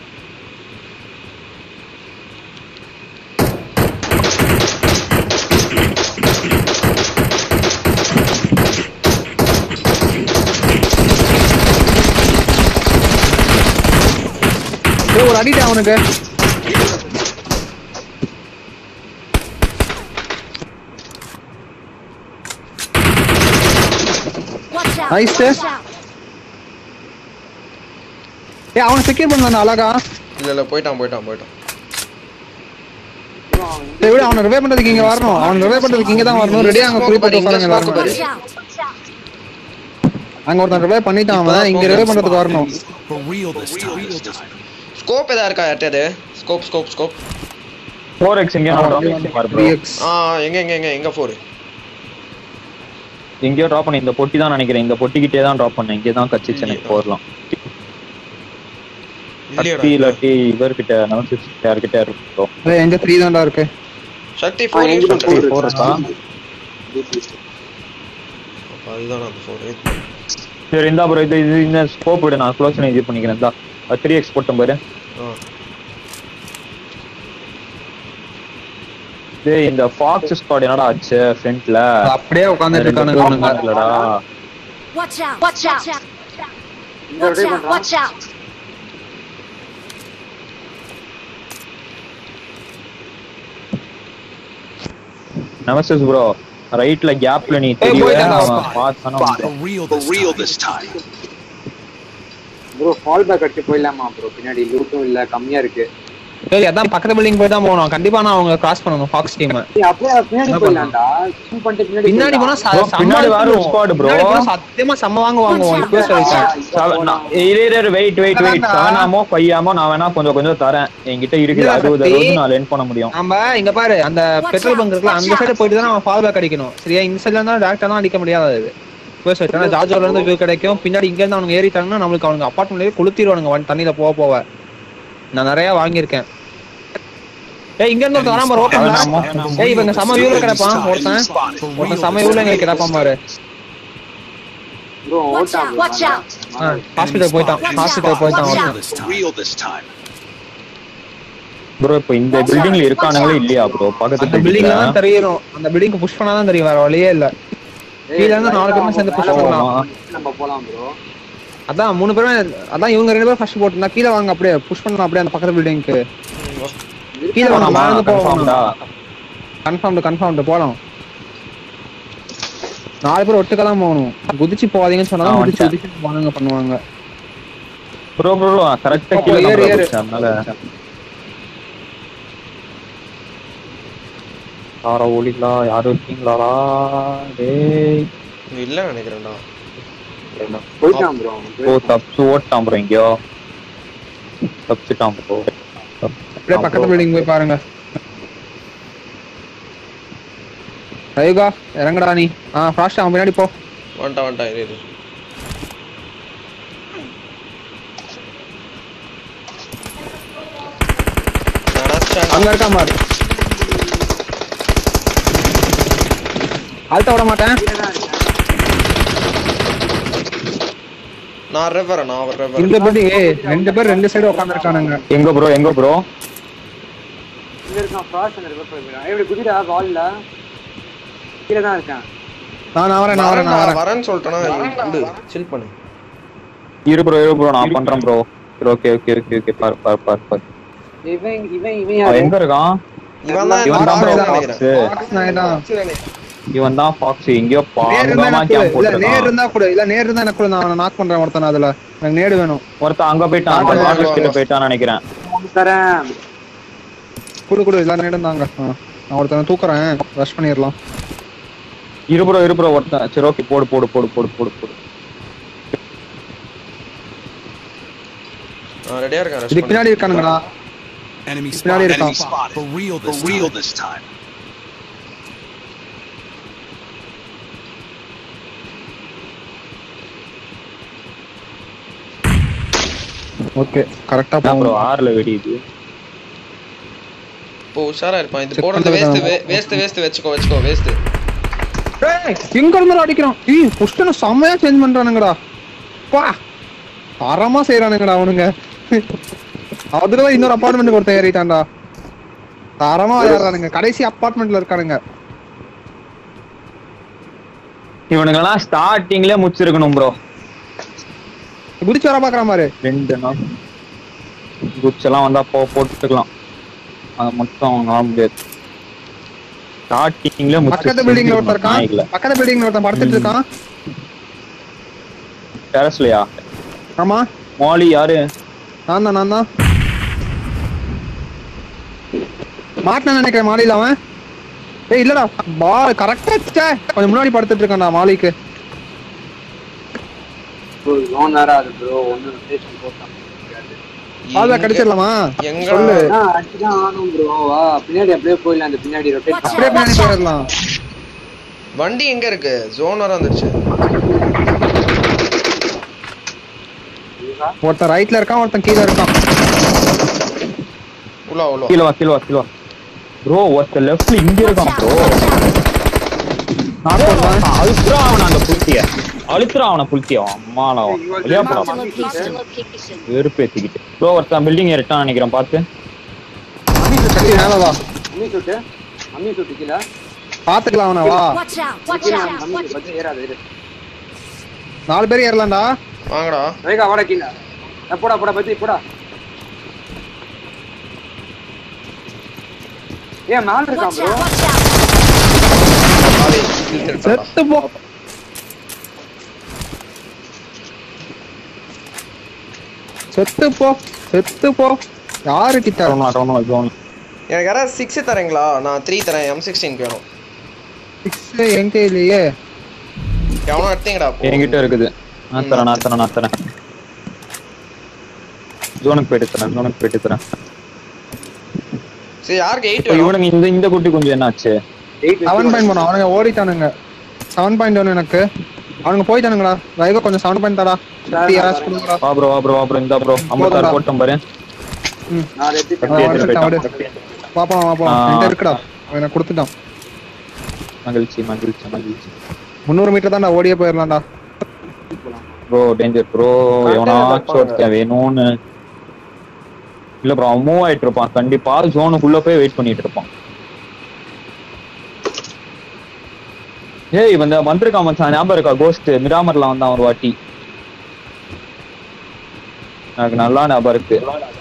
ஏய், ஒரு அடிடா அவனுக்கு Watch out! Nice, Watch sir. out! ஏ அவனை செக்யூர் பண்ணான் அழகா இல்ல இல்ல போயிட்டான் போயிட்டான் போயிட்டான் சரி விட அவனை ரிவே பண்றதுக்கு இங்க வரணும் அவன் ரிவே பண்றதுக்கு இங்க தான் வரணும் ரெடியா அங்க குறி போட்டு உட்காருங்க எல்லாரும் Watch out! அங்க ஒருத்தன் ரிவே பண்ணிட்டான் அவன் இங்க ரிவே பண்றதுக்கு வரணும் For real this time. Scope எதா இருக்கா யார்ட்டது scope scope scope four X எங்கேயோ ப்ரோ 3x. ஆ எங்க எங்க எங்க எங்க ஃபோர் எங்கேயோ ட்ராப் பண்ணி இந்த பொட்டி தான் நினைக்கிறேன் இந்த பொட்டிக்கிட்டே தான் ட்ராப் பண்ணேன் இங்கே தான் கச்சிச்சு எனக்கு போடலாம் இல்லையடா சக்தி இல்லாட்டி இவர்கிட்ட நமக்கு யார்கிட்ட இருக்கு ப்ரோ ஏய், எங்க த்ரீ தான்டா இருக்கு சக்தி ஃபோர் யூஸ் பண்றேன் ஃபோர் இருக்கா அப்ப அதுதான் அந்த ஃபோர் சரி இந்தா ப்ரோ இது இது இந்த ஸ்கோப் விடு நான் க்ளோஸ் பண்ணி இது பண்ணிக்கிறேன் இந்தா த்ரீ எக்ஸ் போட்டேன் பாரு டேய் இந்த ஃபாக்ஸ் ஸ்குவாட் என்னடா ஆச்சு ஃப்ரண்ட்ல அப்படியே உட்கார்ந்துட்டு இருக்கானுங்க அவனுங்க இல்லடா Watch out! Watch out! இந்த Watch ரெடி out! பண்றான் Watch out! நமஸ்தே ப்ரோ ரைட்ல கேப்ல நீ ஏய், தெரியவே போயிட்டான்டா. அவன் பார்த்தானா For real this, real this time. Bro fall back அடிச்சு போயிடலாமா ப்ரோ பின்னாடி லூட்டும் இல்ல கம்மியா இருக்கு சரி அதான் பக்கத்து பில்டிங் போய் தான் போகணும் கண்டிப்பா நான் அவங்க கிராஸ் பண்ணணும் ஃபாக்ஸ் டீம் ஏய், அப்படியே பின்னாடி என்ன போயிடலாம்டா zoom பண்ணிட்டு பின்னாடி பின்னாடி போனா போயிடலாம். ச- Bro, செம்ம பின்னாடி வேற ஒரு அடிச்சிருவோம். squad bro. பின்னாடி போனா சத்தியமா செம்ம வாங்க வாங்குவோம் இப்பவே சொல்லிட்டேன் wait wait wait seven ammo five ammo நான் வேணா கொஞ்சம் கொஞ்சம் தரேன் என்கிட்ட இருக்குது இல்ல, அறுபது சக்தி. அறுபது நான் லென் பண்ண முடியும் நம்ம இங்க பாரு அந்த பெட்ரோல் பங்க் இருக்குல்ல அந்த சைடு போயிட்டு தான் நம்ம ஃபால் பேக் அடிக்கணும் சரியா இந்த சைடுல இருந்தா டேரக்டா தான் அடிக்க முடியாது அது போய் சொல்லிட்டேன் ஜார்ஜோல இருந்து வியூ கிடைக்கும் பின்னாடி இங்க இருந்து அவனுங்க ஏறிட்டாங்கன்னா நம்மளுக்கு அவனுங்க அப்பார்ட்மெண்ட்லயே கொளுத்திடுவானுங்க வண்டி தண்ணியில போக போக நான் நிறைய வாங்கியிருக்கேன் ஏய் இங்க இருந்து ஒருத்தன் வராம பாரு ஆமா. ஓப்பன்ல ஏய் இவங்க செம வியூல கிடப்பான் ஒருத்தன் For real ஒருத்தன் செம வியூல எங்க கிடப்பான் பாரு ப்ரோ Watch ஓட்டா out! Watch out! ஹாஸ்பிட்டல் போயிட்டான் ஹாஸ்பிட்டல் போயிட்டான் For real ஒருத்தன் this time. Real this time. Bro இப்போ இந்த பில்டிங்ல இருக்கானுங்களே இல்லையா ப்ரோ பக்கத்து அந்த பில்டிங்ல பில்டிங்ல தான் தெரியணும் அந்த பில்டிங் புஷ் பண்ணாதான் தெரியும் வேற வழியே இல்ல கீழ இருந்து நாலு பேருமே சேர்ந்து push பண்ணலாம். நம்ம போலாம் ப்ரோ அதான் மூணு பேருமே அதான் இவங்க ரெண்டு பேரும் ஃபர்ஸ்ட் போட்டுருந்தா கீழ வாங்க அப்படியே புஷ் பண்ணலாம் அப்படியே அந்த பக்கத்து பில்டிங்க்கு கீழ வாங்க மேல இருந்து கன்ஃபார்ம்டா போகலாம் கன்ஃபார்ம்டு கன்ஃபார்ம்டு போலாம் நாலு பேர் ஒட்டுக்க தான் போகணும் குதிச்சு போகாதீங்கன்னு சொன்னா ஆ, குதிச்சு வந்துட்டேன். குதிச்சு போனாங்க பண்ணுவாங்க ப்ரோ ப்ரோ கரெக்டா அப்போ கீழ தான் ஏறு, bro ஏறு. போச்சு, அதனால யாரோ ஓடிக்கலாம் யாரும் இருக்கீங்களாடா டேய் இல்ல நினைக்கிறேன்டா போயிட்டான் ப்ரோ ஓ தப்பிச்சு ஓட்டான் ப்ரோ எங்கேயோ தப்பிச்சுட்டான் ப்ரோ அப்படியே பக்கத்து பில்டிங் போய் பாருங்க ரயுகா இறங்கடா நீ ஆ ஃபாஸ்ட் அவன் பின்னாடி போ வந்துட்டான் வந்துட்டான் இரு, இரு நினைச்சேன் அங்க இருக்கா பாரு அழுத்த விட மாட்டேன் நான் ரெவர நான் ரெவர இந்த பில்டிங் ரெண்டு பேர் ரெண்டு சைடு உட்காந்துருக்கானுங்க எங்க ப்ரோ எங்க ப்ரோ இங்க இருக்கான் ஃப்ராஸ்ட் அந்த ரிவர் போயிருக்கான் எப்படி குதிடா வால்ல கீழே தான் இருக்கேன் நான் நான் வரேன் நான் வரேன் நான் வரேன் வரேன்னு சொல்லிட்டேனா விடு சில் பண்ணு இரு ப்ரோ இரு ப்ரோ நான் பண்றேன் bro okay okay okay okay பாரு பாரு பாரு பாரு இவன் இவன் இவன் அவன் யாரு எங்க இருக்கான் இவன் தான் இவன் தான் நான் bro நினைக்கிறேன் Fox. நான் தான் இவன் தான் ஃபாக்ஸ் எங்கேயோ நேர் இருந்தா பாங்கமா எனக்கு கேம்ப் கொடு. இல்ல நேர் போட்டுருக்கான் இருந்தா கூட இல்ல நேர் இருந்தா எனக்கு கூட நான் அவனை நாக் பண்றேன் ஒருத்தன் அதுல எனக்கு நேடு வேணும் ஒருத்தன் அங்க போயிட்டான் அந்த வாங்க, வாட்டர் வாங்க. கிட்ட போயிட்டான்னு நினைக்கிறேன் தரேன் குடு குடு இல்ல நேடு இருந்தாங்க ஆ. நான் ஒருத்தனை தூக்குறேன் ரஷ் பண்ணிடலாம் இரு ப்ரோ இரு ப்ரோ ஒருத்தன் சரி ஓகே போடு போடு போடு போடு போடு போடு நான் ரெடியா இருக்கேன் rush இது பண்ணு. பின்னாடி இருக்கானுங்களா Enemy பின்னாடி spotted. இருக்கான் Enemy spotted. For real this For real this time. Okay கரெக்டா ப்ரோ போகும் ஆறுல வெடியுது இப்போ உஷாரா இருப்பான் இது Check போடுறது பண்றது வேஸ்ட் வேஸ்ட் வேஸ்ட் வச்சுக்கோ வச்சுக்கோ வேஸ்ட் ஏய், எங்க இருந்து அடிக்கிறான் ஏய் புஷ்டன செம்மையா சேஞ்ச் பண்றானுங்கடா பா தரமா செய்யறானுங்கடா அவனுங்க அதுலதான் இன்னொரு அப்பார்ட்மெண்ட் ஒருத்தன் ஏறிட்டான்டா தரமா விளையாடுறானுங்க கடைசி அப்பார்ட்மெண்ட்ல இருக்கானுங்க இவனுங்கெல்லாம் ஸ்டார்டிங்ல முடிச்சிருக்கணும் ப்ரோ குதிச்சு வர பாக்குறான் பாரு ரெண்டு நாள் குட்ஸ் எல்லாம் வந்தா போ போட்டுக்கலாம் அது மட்டும் அவங்களால முடியாது ஸ்டார்டிங்ல பக்கத்து பில்டிங்ல ஒருத்தன் இருக்கான் பக்கத்து பில்டிங்ல ஒருத்தன் படுத்துட்டு இருக்கான் டெரஸ்லயா ஆமா மாலி யாரு நான் தான் நான் தான் மாட்டின நினைக்கிறேன் மாடியில அவன் ஏய் இல்லடா பால் கரெக்டா கொஞ்சம் முன்னாடி படுத்துட்டு இருக்கான்டா மாலிக்கு ப்ரோ லோன் வேற அது ப்ரோ ஒன்னு ரொட்டேஷன் போட்டான் பால் பேக் அடிச்சிடலாமா எங்க சொல்லு ஆ அடிச்சுதான் ஆனும் ப்ரோ வா பின்னாடி அப்படியே போயிடலாம் அந்த பின்னாடி ரொட்டேட் Watch அப்படியே out! பின்னாடி Watch out! போயிடலாம் வண்டி எங்க இருக்கு ஜோன் வர வந்துருச்சு ஒருத்தன் ரைட்ல இருக்கான் ஒருத்தன் கீழ இருக்கான் உள்ள உள்ள கீழ வா கீழ வா கீழ வா ப்ரோ ஒருத்த லெஃப்ட்ல இங்க Watch இருக்கான் out! ப்ரோ நான் சொல்றேன் அழுத்துறா அவன அந்த புல்திய அழுத்துறா அவன புல்திய அம்மாடா வெளியா போடா Marked a location. Location. வெறுப்பேத்திக்கிட்டு ப்ரோ ஒருத்தன் பில்டிங் ஏறிட்டான் நினைக்கிறேன் பார்த்து சக்தி மேல வா அம்மி சுட்டு அம்மி சுட்டு கீழே பாத்துக்கலாம் அவன வா Watch out! Watch கீழே out! அம்மி Watch பத்தி ஏறாது இரு நாலு பேர் ஏறலாம்டா வாங்கடா ரேகா வாடா கீழே ஏ, போடா போடா பத்தி போடா ஏன் மேல இருக்கான் Watch ப்ரோ out! Watch out! ஆளே, இழுத்துட்டான்டா. செத்து போ செத்து போ செத்து போ யாரு கிட்ட ரவுண்ட் ரவுண்ட் ஜோன் எனக்கு யாராவது சிக்ஸ் தரீங்களா நான் த்ரீ தரேன் எம் சிக்ஸ்டீன் வேணும் சிக்ஸ் எங்க இல்லையே எவனோ எடுத்தீங்கடா அப்போ. என்கிட்ட இருக்குது நான் தரேன் நான் தரேன் நான் தரேன் ஜோனுக்கு போயிட்டு தரேன் ஜோனுக்கு போயிட்டு தரேன் சரி யாருக்கு எயிட் இப்போ வேணும் இவனுங்க இந்த இந்த குட்டி கொஞ்சம் என்னாச்சு செவன் பாயிண்ட் போனோம் அவனுங்க ஓடிட்டானுங்க செவன் பாயிண்ட் ஒன்று எனக்கு அவனுங்க போயிட்டானுங்கடா வைகோ கொஞ்சம் செவன் பாயிண்ட் தாடா சக்தி யாராச்சும் கொடுங்கடா வா ப்ரோ வா ப்ரோ வா ப்ரோ இந்த ப்ரோ ஐம்பத்தாறு போட்டோம் பாரு நான் ரெட்டி சக்தி எடுத்துட்டு அவன் போயிட்டான் பாப்பா பாப்பா ஆ. என்கிட்ட இருக்குடா அவன் எனக்கு கொடுத்துட்டான் மகிழ்ச்சி மகிழ்ச்சி மகிழ்ச்சி முந்நூறு மீட்டர் தான்டா ஓடியே போயிடலாம்டா ப்ரோ டேஞ்சர் ப்ரோ எவனாச்சும் ஒருத்தன் வேணும்னு இல்ல ப்ரோ அவன் மூவ் ஆயிட்டு இருப்பான் கண்டிப்பா ஜோனுக்குள்ள போய் வெயிட் பண்ணிட்டு இருப்பான் ஏய் இவன் இந்த வந்திருக்கான் மச்சான் ஞாபகம் இருக்கா கோஸ்ட் மிராமர்ல வந்தான் ஒரு வாட்டி எனக்கு நல்லா ஞாபகம் இருக்கு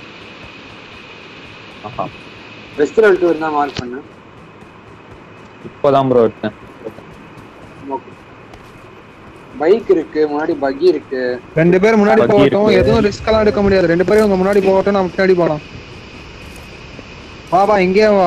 ஆஹா ரெஸ்டாரண்ட் டூர் தான் மார்க் பண்ணேன் இப்போதான் ப்ரோ எடுத்தேன் பைக் இருக்கு முன்னாடி பக்கி இருக்கு ரெண்டு பேர் முன்னாடி பக்கி போகட்டும் இருக்கு. எதுவும் ரிஸ்க் எல்லாம் எடுக்க முடியாது ரெண்டு பேரும் உங்க முன்னாடி போகட்டும் நம்ம பின்னாடி போலாம் வா வா இங்கேயே வா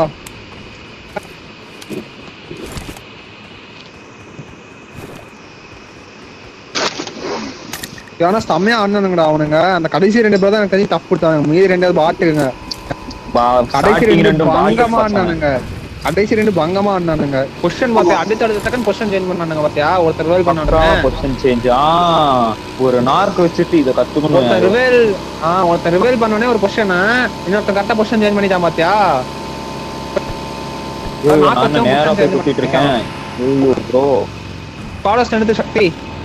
ஏன்னா செம்மையா ஆடினானுங்கடா அவனுங்க அந்த கடைசி ரெண்டு பேர் தான் எனக்கு தெரிஞ்சு தப்பு விட்டாங்க மீதி ரெண்டாவது பாட்டுங்க கடைசி ஸ்டார்டிங் ரெண்டு ரெண்டும் பங்கமா ஆடினானுங்க கடைசி ரெண்டு பங்கமா ஆடினானுங்க பொசிஷன் பார்த்தியா அடுத்த அடுத்த செகண்ட் பொசிஷன் சேஞ்ச் பண்ணானுங்க பார்த்தியா ஒருத்தர் ரிவைல் பண்ணானுங்க பொசிஷன் சேஞ்ச் ஆ ஒரு நார்க் வச்சுட்டு இத கத்துக்கணும் ஒருத்தர் ரிவைல் ஆ ஒருத்தர் ரிவைல் பண்ணோடனே ஒரு பொசிஷன் இன்னொருத்தர் கரெக்டா பொசிஷன் சேஞ்ச் பண்ணிட்டான் பாத்தியா ஐயோ, நாக்கு நான் வச்சவன் நேரா போய் position குத்திட்டு இருக்கேன் ஐயோ ப்ரோ ஃபாரஸ்ட் எடுத்து சக்தி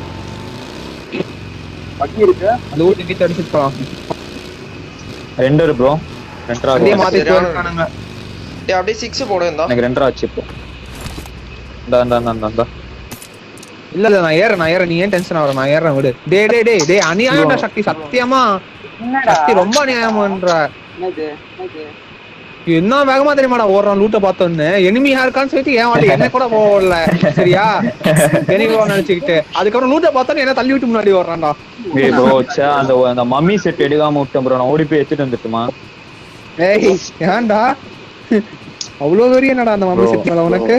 பக்கி இருக்கு அது ஊட்டி வீட்டு அடிச்சுட்டு போலாம் ரெண்டர் ப்ரோ ரெண்டரா வண்டியை bro. மாத்தி சரியான போயிருக்கானுங்க டேய் அப்படியே சிக்ஸ் போடு இருந்தா எனக்கு ரெண்டரா ஆச்சு இப்போ இந்தா இந்தா இந்தா, இந்தா இந்தா இல்ல இல்ல நான் ஏறேன் நான் ஏறேன் நீ ஏன் டென்ஷன் ஆகுற நான் ஏறேன் விடு டே டே டே டே அநியாயம்டா சக்தி சத்தியமா சக்தி ரொம்ப அநியாயம்ன்ற என்னது என்னது என்ன வேகமா தெரியுமாடா ஓடுறான் லூட்ட பார்த்தோன்னு எனிமியா இருக்கான்னு சொல்லிட்டு ஏன் வாட்டி என்ன கூட போகல சரியா எனிமியா நினைச்சுக்கிட்டு அதுக்கப்புறம் லூட்ட பார்த்தோன்னு என்ன தள்ளி விட்டு முன்னாடி ஓடுறான்டா ஏய் ப்ரோ ச்சே அந்த அந்த மம்மி செட் எடுக்காம விட்டேன் ப்ரோ நான் ஓடி போய் எடுத்துட்டு வந்துட்டுமா ஏய் ஏன்டா அவ்வளவு வெறிய என்னடா அந்த மம்மி Bro, செட் மேல உனக்கு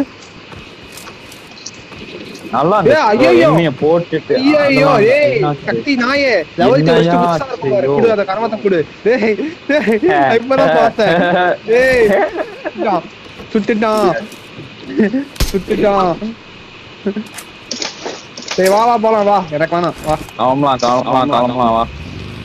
நல்லா ஏய், அந்த ஐயையோ. எண்ணிய போட்டுட்டு ஐயோ அதெல்லாம் ஏய் என்னாச்சு? சக்தி நாயே லெவல் என்னையா வச்சுட்டு புதுசா இருக்கும் பாரு. ஐயோ. குடு அந்த கரமத்தை குடு டேய் டேய் நான் இப்பதான் பார்த்தேன் டேய் சுட்டுட்டான். சுட்டுட்டான் சுட்டுட்டான் சரி வா வா போலாம் வா எனக்கு வேணாம் வா கிளம்பலாம் கிளம்பலாம் கிளம்பலாம் வா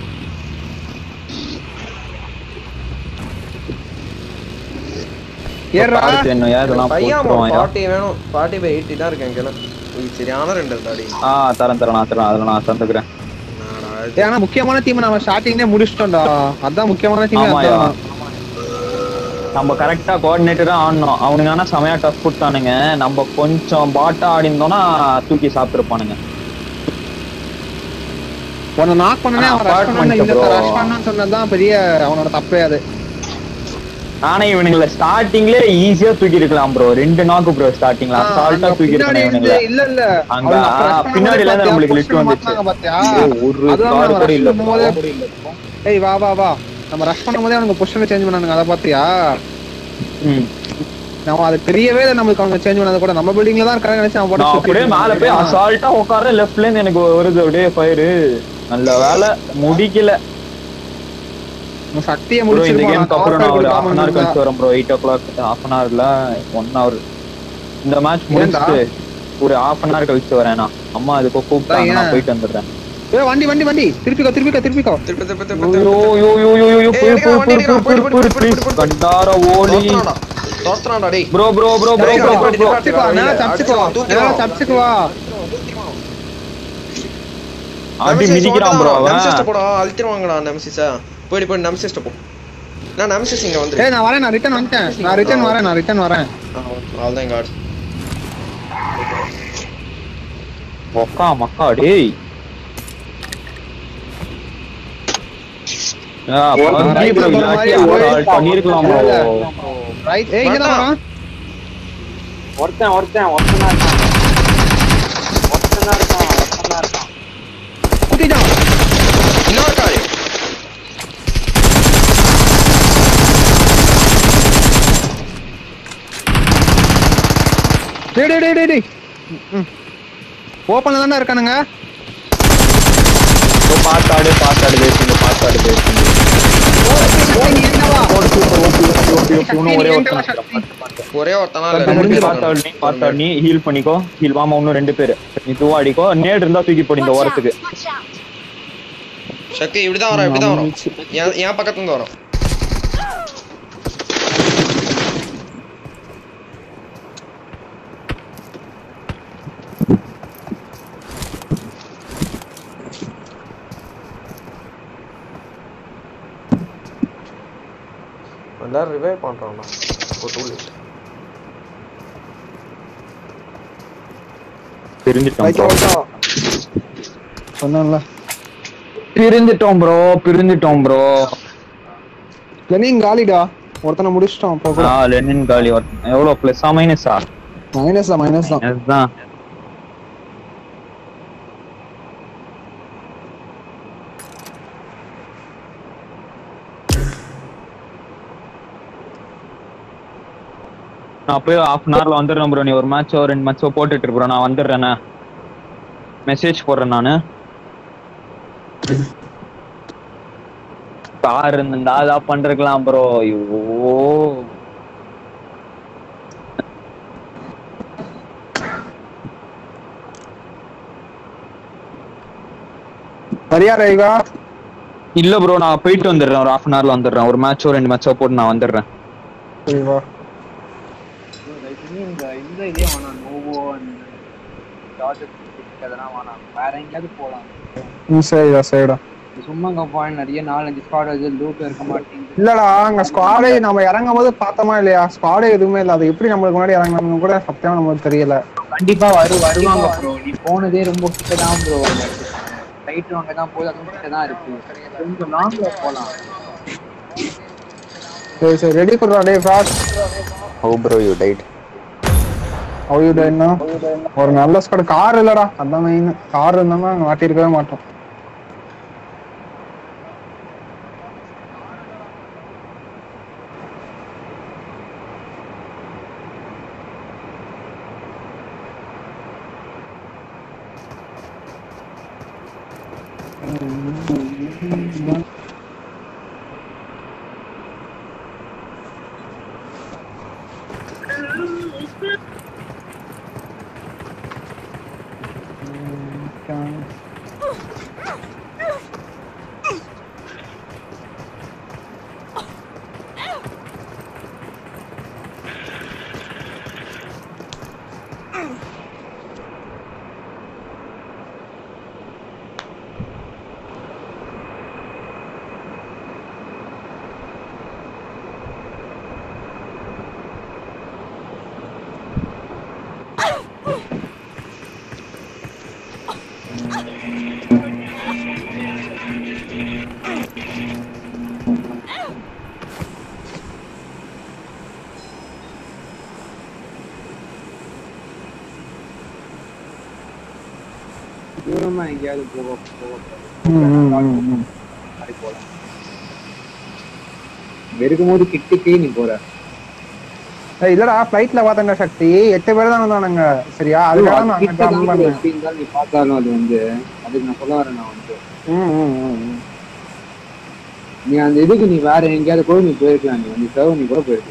ஏறா அடுத்து என்ன இதெல்லாம் பையன் போட்டுருவான் ஃபார்ட்டி வேணும் ஃபார்ட்டி பை எயிட்டி தான் இருக்கேன் கிள சரியான ரெண்டு தாடி ஆ தரேன் தரேன் நான் தரேன் அதில் நான் தந்துக்கிறேன் என்னடா இது? ஏய், ஆனா முக்கியமான டீம் நம்ம ஸ்டார்டிங்லயே முடிச்சிட்டோம்டா அதான் முக்கியமான டீம் ஆமாயா அதான் நம்ம கரெக்டா கோஆர்டினேட்டரா ஆடணும் அவனுங்க ஆனா செமையா டஃப் கொடுத்தானுங்க நம்ம கொஞ்சம் பாட்டா ஆடி இருந்தோம்னா தூக்கி சாப்பிட்டுருப்பானுங்க உன்னை நாக் பண்ணனே ஆனா அவன் ரஷ் apartment பண்ணா இந்த bro. ரஷ் பண்ணான்னு சொன்னதுதான் பெரிய அவனோட தப்பே அது ஆனா இவனுங்கள ஸ்டார்டிங்ல ஈஸியா தூக்கி இருக்கலாம் ப்ரோ ரெண்டு நாக்கு ப்ரோ ஸ்டார்டிங்ல ஆ, அசால்ட்டா அங்க தூக்கி பின்னாடி இருக்கலாம் இருந்து- இவனுங்கள இல்ல இல்ல அங்க, அவங்க அப்ப ஆ, rush பண்ணும்போது பின்னாடில இருந்து பாத்தியா, நம்மளுக்கு push lift வந்துச்சு. மாட்டுனாங்க பாத்தியா? ஒரு அதுவும் கார் நம்ம கூட rush இல்ல பண்ணும்போதே- ஏய் வா வா வா நம்ம ரஷ் பண்ணும்போதே அவனுக்கு பொசிஷன் சேஞ்ச் பண்ணானுங்க அதை பாத்தியா ம். நம்ம அது தெரியவே இல்லை நம்மளுக்கு அவங்க சேஞ்ச் பண்ணது கூட நம்ம பில்டிங்ல தான் இருக்காங்க நினைச்சு அவன் நான் அப்படியே போட்டு மேல போய் அசால்ட்டா உட்கார லெஃப்ட்ல இருந்து எனக்கு வருது அப்படியே ஃபயரு நல்ல வேலை முடிக்கல சக்தியை ப்ரோ இந்த முடிச்சிருப்பான் கேம்க்கு அப்புறம் நான் ஒரு ஹாஃப் அன் ஹவர் காமன் கழிச்சு வரேன் bro eight o'clock half an ஹவர்ல ஒன் ஹவர் இந்த மேட்ச் முடிச்சுட்டு ஒரு ஹாஃப் அன் ஹவர் கழிச்சு வரேன் நான் அம்மா அதுக்கு கூப்பிட்டாங்க நான் ஏன்? போயிட்டு வந்துடுறேன் ஏய் வண்டி வண்டி வண்டி திருப்பிக்கோ திருப்பிக்கோ திருப்பிக்கோ திருப்பி திருப்பி திருப்பி ஐயோ திருப்பி யோ யோ யோ யோ யோ ஏய், புரு எடுக்கடா, புரு வண்டி புரு எடுக்கடா, புரு போடு, புரு போடு, ப்ளீஸ் போடு, போடு, கண்டார ஓலி தோத்துறான்டா. தோத்துறான்டா, டேய். ப்ரோ ப்ரோ ப்ரோ ப்ரோ டேய், ப்ரோ அடி, ப்ரோ அடி, சப்சிக்கு வா மேல சப்சிக்கு வா மேல சப்சிக்கு வா அடி Nemesis மிதிக்கிறான் ப்ரோ ஓடுடா, Nemesis அவன் போடா, அழுத்திருவாங்கடா Nemesis-அ. போயிடு, போயிடு, Nemesis-ட்ட போ. நான் Nemesis இங்க வந்துரு. ஏய் நான் வரேன் நான் ரிட்டர்ன் வந்துட்டேன் நான் ரிட்டர்ன் வரேன் நான் ரிட்டர்ன் வரேன் ஆ, அவ்வளவுதான் இங்க ஆடு. ஒக்கா மக்கா டேய் ஆ, பந்தி bro, இல்லாட்டி assault பண்ணிருக்கலாம் bro. ரைட் ஏய் இங்க தான் வரான் ஒருத்தன் ஒருத்தன் ஒருத்தனா இருக்கான் ஒருத்தனா இருக்கான் ஒருத்தனா இருக்கான் குத்திட்டான் இன்னொரு காரு. டேய் டேய் டேய் டேய் டேய் ஓப்பன்ல தானே இருக்கானுங்க bro, பாத்தாடு பாத்தாடு பேசுங்க பாத்தாடு பேசுங்க நீ என்னவா போடு, super, okay, okay, okay, okay, இன்னும் ஒரே ஒருத்தன் சக்தி. இருக்கான். ஒரே ஒருத்தனா இல்ல, கண்ணு ரெண்டு முடிஞ்சு பேர் பாத்தாடு நீ இருக்காங்க. பாத்தாடு நீ ஹீல் பண்ணிக்கோ ஹீல் வாமா இன்னும் ரெண்டு பேரு நீ துவா அடிக்கோ நேடு இருந்தா தூக்கி போடு இந்த Watch ஓரத்துக்கு out! Watch out! சக்தி இப்படிதான் வரும் இப்படிதான் வரும் என் என் பக்கத்துல இருந்து வரும் எல்லாரும் ரிவைவ் பண்றான்டா ஒரு டூ பிரிஞ்சிட்டோம் bro. சொன்னேன்ல பிரிஞ்சிட்டோம் ப்ரோ பிரிஞ்சிட்டோம் ப்ரோ லெனின் காலிடா ஒருத்தனை முடிச்சிட்டோம் அப்போ கூட ஆ லெனின் காலி எவ்வளோ ப்ளஸ்ஸா மைனஸா மைனஸ் தான் மைனஸ் தான் அதுதான் நான் போய் ஹாஃப் அன் ஹவர்ல வந்துடுறேன் ப்ரோ நீ ஒரு மேட்சோ ரெண்டு மேட்சோ போட்டுட்டு இரு bro நான் வந்துடுறேண்ணே மெசேஜ் போடுறேன் நானு கார் இருந்தா அதான் பண்றக்கலாம் ப்ரோ ஐயோ சரியா ரேகா இல்ல ப்ரோ நான் போயிட்டு வந்துடுறேன் ஒரு ஹாஃப் அன் ஹவர்ல வந்துடுறேன் ஒரு மேட்சோ ரெண்டு மேட்சோ போட்டு நான் வந்துடுறேன் சரி வா இந்த இந்த இதே வேணாம் நோவோ அந்த ப்ராஜெக்ட் அதெல்லாம் வேணாம் வேற எங்கேயாவது போகலாம் ம் சரிடா சரிடா சும்மா அங்க பாயிண்ட் நிறைய நாலஞ்சு ஸ்குவாட் அது லூட் இருக்க மாட்டேங்குது இல்லடா அங்க ஸ்குவாடே நம்ம இறங்கும் போது பார்த்தோமா இல்லையா ஸ்குவாடே எதுவுமே இல்ல அது எப்படி நம்மளுக்கு முன்னாடி இறங்கணும்னு கூட சத்தியமா நமக்கு தெரியல கண்டிப்பா வரு வருவாங்க ப்ரோ நீ போனதே ரொம்ப கிட்ட தான் ப்ரோ ரைட் அங்க தான் போகுது அதுவும் கிட்ட தான் இருக்கு கொஞ்சம் லாங்ல போலாம் சரி சரி ரெடி பண்ணுறா டே fast how bro you tight அவையோட என்ன ஒரு நல்ல ஸ்குவாட் கார் இல்லடா அதான் மெயின் கார் இருந்தாலும் நாங்க மாட்டிருக்கவே மாட்டோம் தூரமா எங்கேயாவது போக போக ம், ம், ம், ம். மாதிரி போலாம் வெறுக்கும் போது கிட்டிக்கே நீ போற ஏய், இல்லடா ஃபிளைட்ல பார்த்தேன்டா சக்தி எட்டு பேர் தான் வந்தானுங்க சரியா அதுக்காக நான் அங்க கிட்ட தான் jump bro பண்ணேன். எப்படி இருந்தாலும் நீ பார்த்தாலும் அது வந்து அதுக்கு நான் சொல்ல வரேன் நான் வந்து ம், ம், ம், ம். நீ அந்த இதுக்கு நீ வேற எங்கேயாவது கூட நீ போயிருக்கலாம் நீ அந்த சர்வ் நீ கூட போயிருக்கலாம்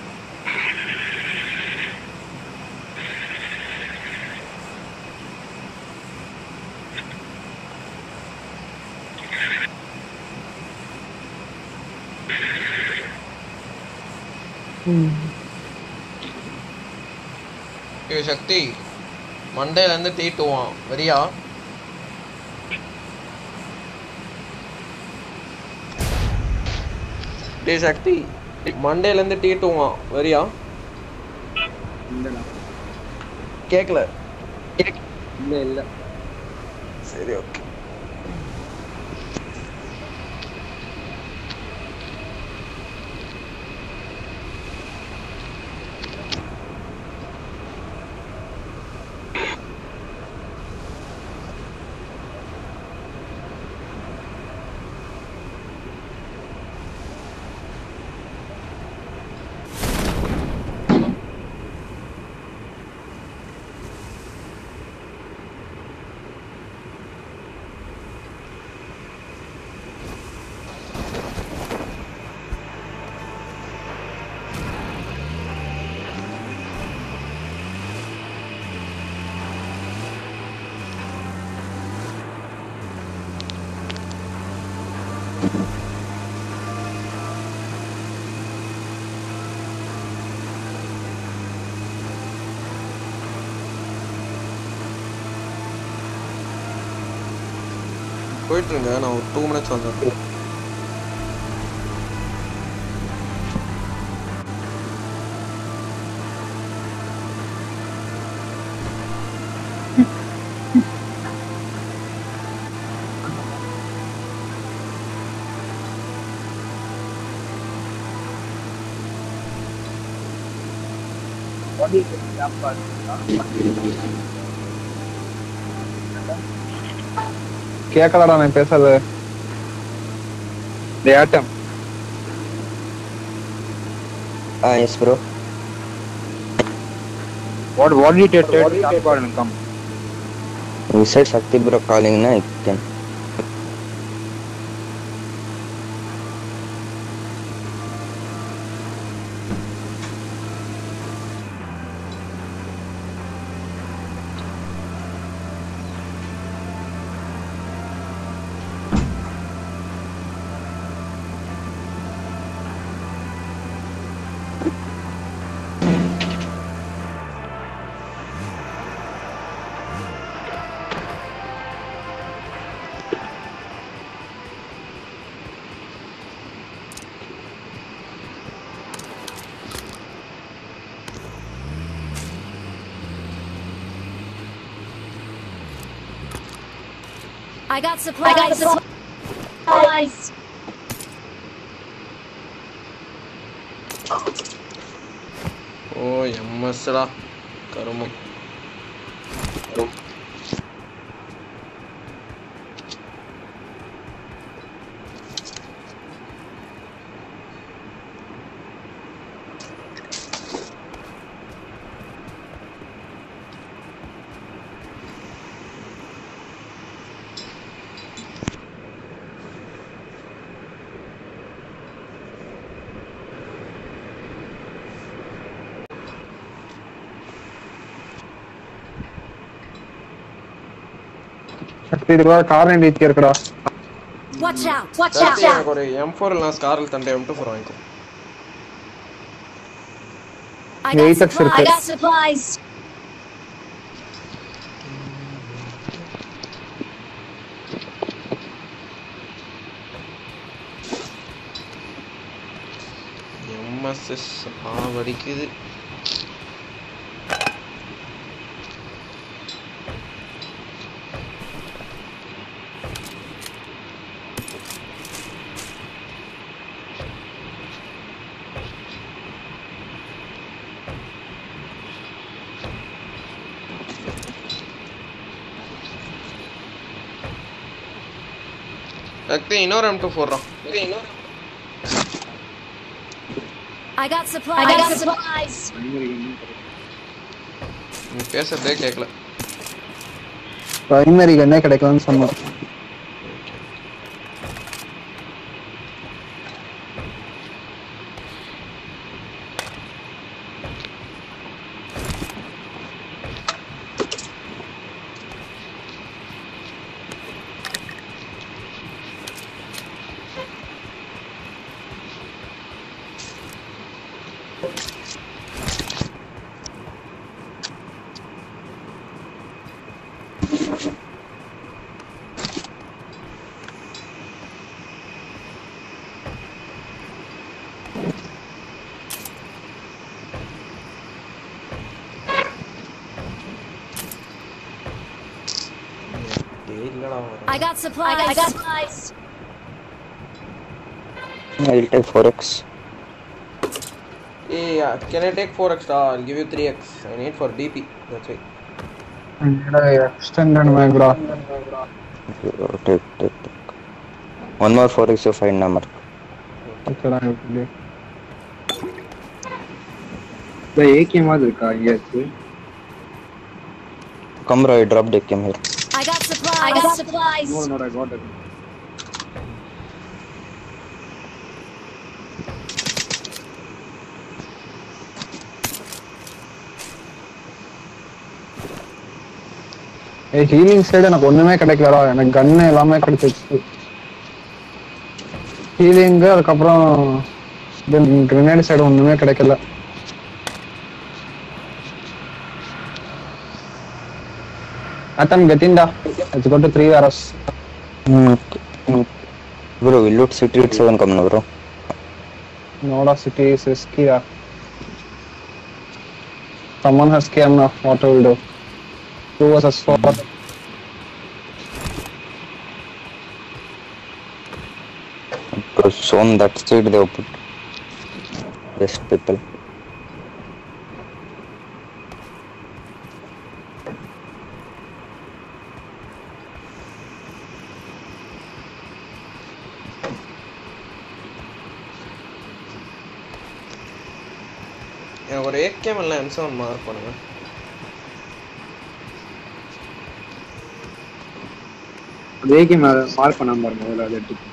ஏய் சக்தி மண்டேல இருந்து தீட்டுவான் வரியா டேய் சக்தி மண்டேல இருந்து தீட்டுவான் வரியா இல்லடா கேக்கல இல்ல இல்ல சரி ஓகே போயிட்டு இருங்க நான் ஒரு டூ மினிட்ஸ் வந்துடுறேன் கேட்கலடா நான் பேசுறது The atom. Ah, yes, bro. What what did you tell Sambad and come? You said Shakti bro calling, na? I can. I got supplies. I got supplies. ஓ எம்எஸ்டா கருமம் சக்தி இதுவா கார் நீட்டி இருக்குடா Watch out. Watch சக்தி, out. எனக்கு ஒரு M four இல்லைனா ஸ்காரில் தண்டை M two four வாங்கிக்கோ I got Eight X supplies. I இருக்கு. got supplies. எம்எஸ்எஸ் ஆவடிக்குது சக்தி இன்னொரு எம் டூ போடுறோம் I got supplies. I got supplies. நீ பேசுறதே கேட்கல பிரைமரி கண்ணே கிடைக்கலன்னு சொன்னோம் டேய் இல்லடா I got supplies. I got supplies. I'll take 4x. Hey, uh, can I take 4x? Ah, I'll give you 3x. I need for DP. That's it. Extended மேக்ரா Take, take, take. One more 4x you find number. ஓகேடா இப்படி இந்த ஏகேமாவது இருக்கா எங்கேயாச்சும் Come bro, I dropped AK here. I got supplies. I got supplies. No, no, I got it. ஏய் healing side எனக்கு ஒண்ணுமே கிடைக்கலடா எனக்கு கன்னு எல்லாமே கிடைச்சிருச்சு ஹீலிங்கு அதுக்கப்புறம் கிரனேட் சைடு ஒண்ணுமே கிடைக்கல அத்தன் கெட்டின்டா let's go to three hours Bro, we loot city at 7 come now bro. Noda city is risky yeah. someone has came now what will do two versus four Because on that side they have put best people. எனக்கு ஒரு ஏகேம் இல்லை M seven mark பண்ணுங்க அது AK mark பண்ணாம பாருங்க முதல்ல அதை எடுத்து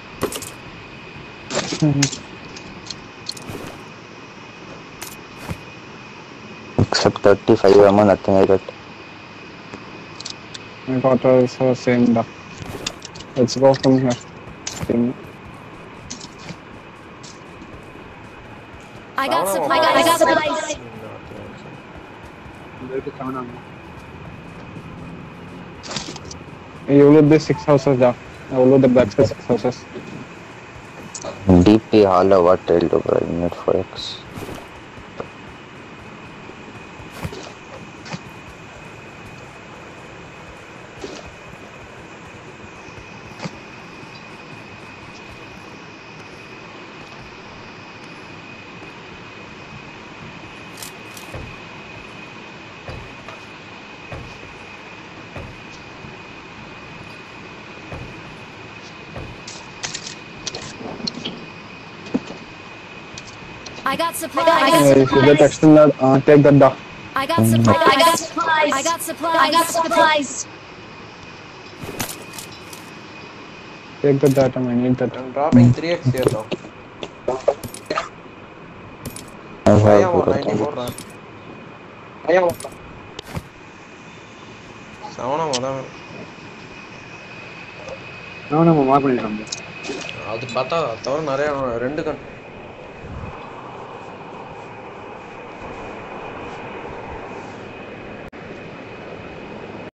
Except 35 ammo, nothing I got. I got also same da. Let's go from here. Same. I got supplies. I got supplies. இந்த இருக்கு செவன் ஆகும் You loot the six houses da. I will loot the back six houses. DP hollow, what I'll do, bro. I need 4x. I got supplies. Uh, I if you get got supplies. extended, uh, take that da. I got supplies. I got supplies. I got supplies. I got supplies. Take that item. I need that. I'm dropping 3x here though. I have பையன் ஒரு got 90 போடுறான் பயம் செவனா மொதல் நான் நம்ம mark பண்ணிருக்கோம் அது பார்த்தா தவிர நிறைய ரெண்டு கண்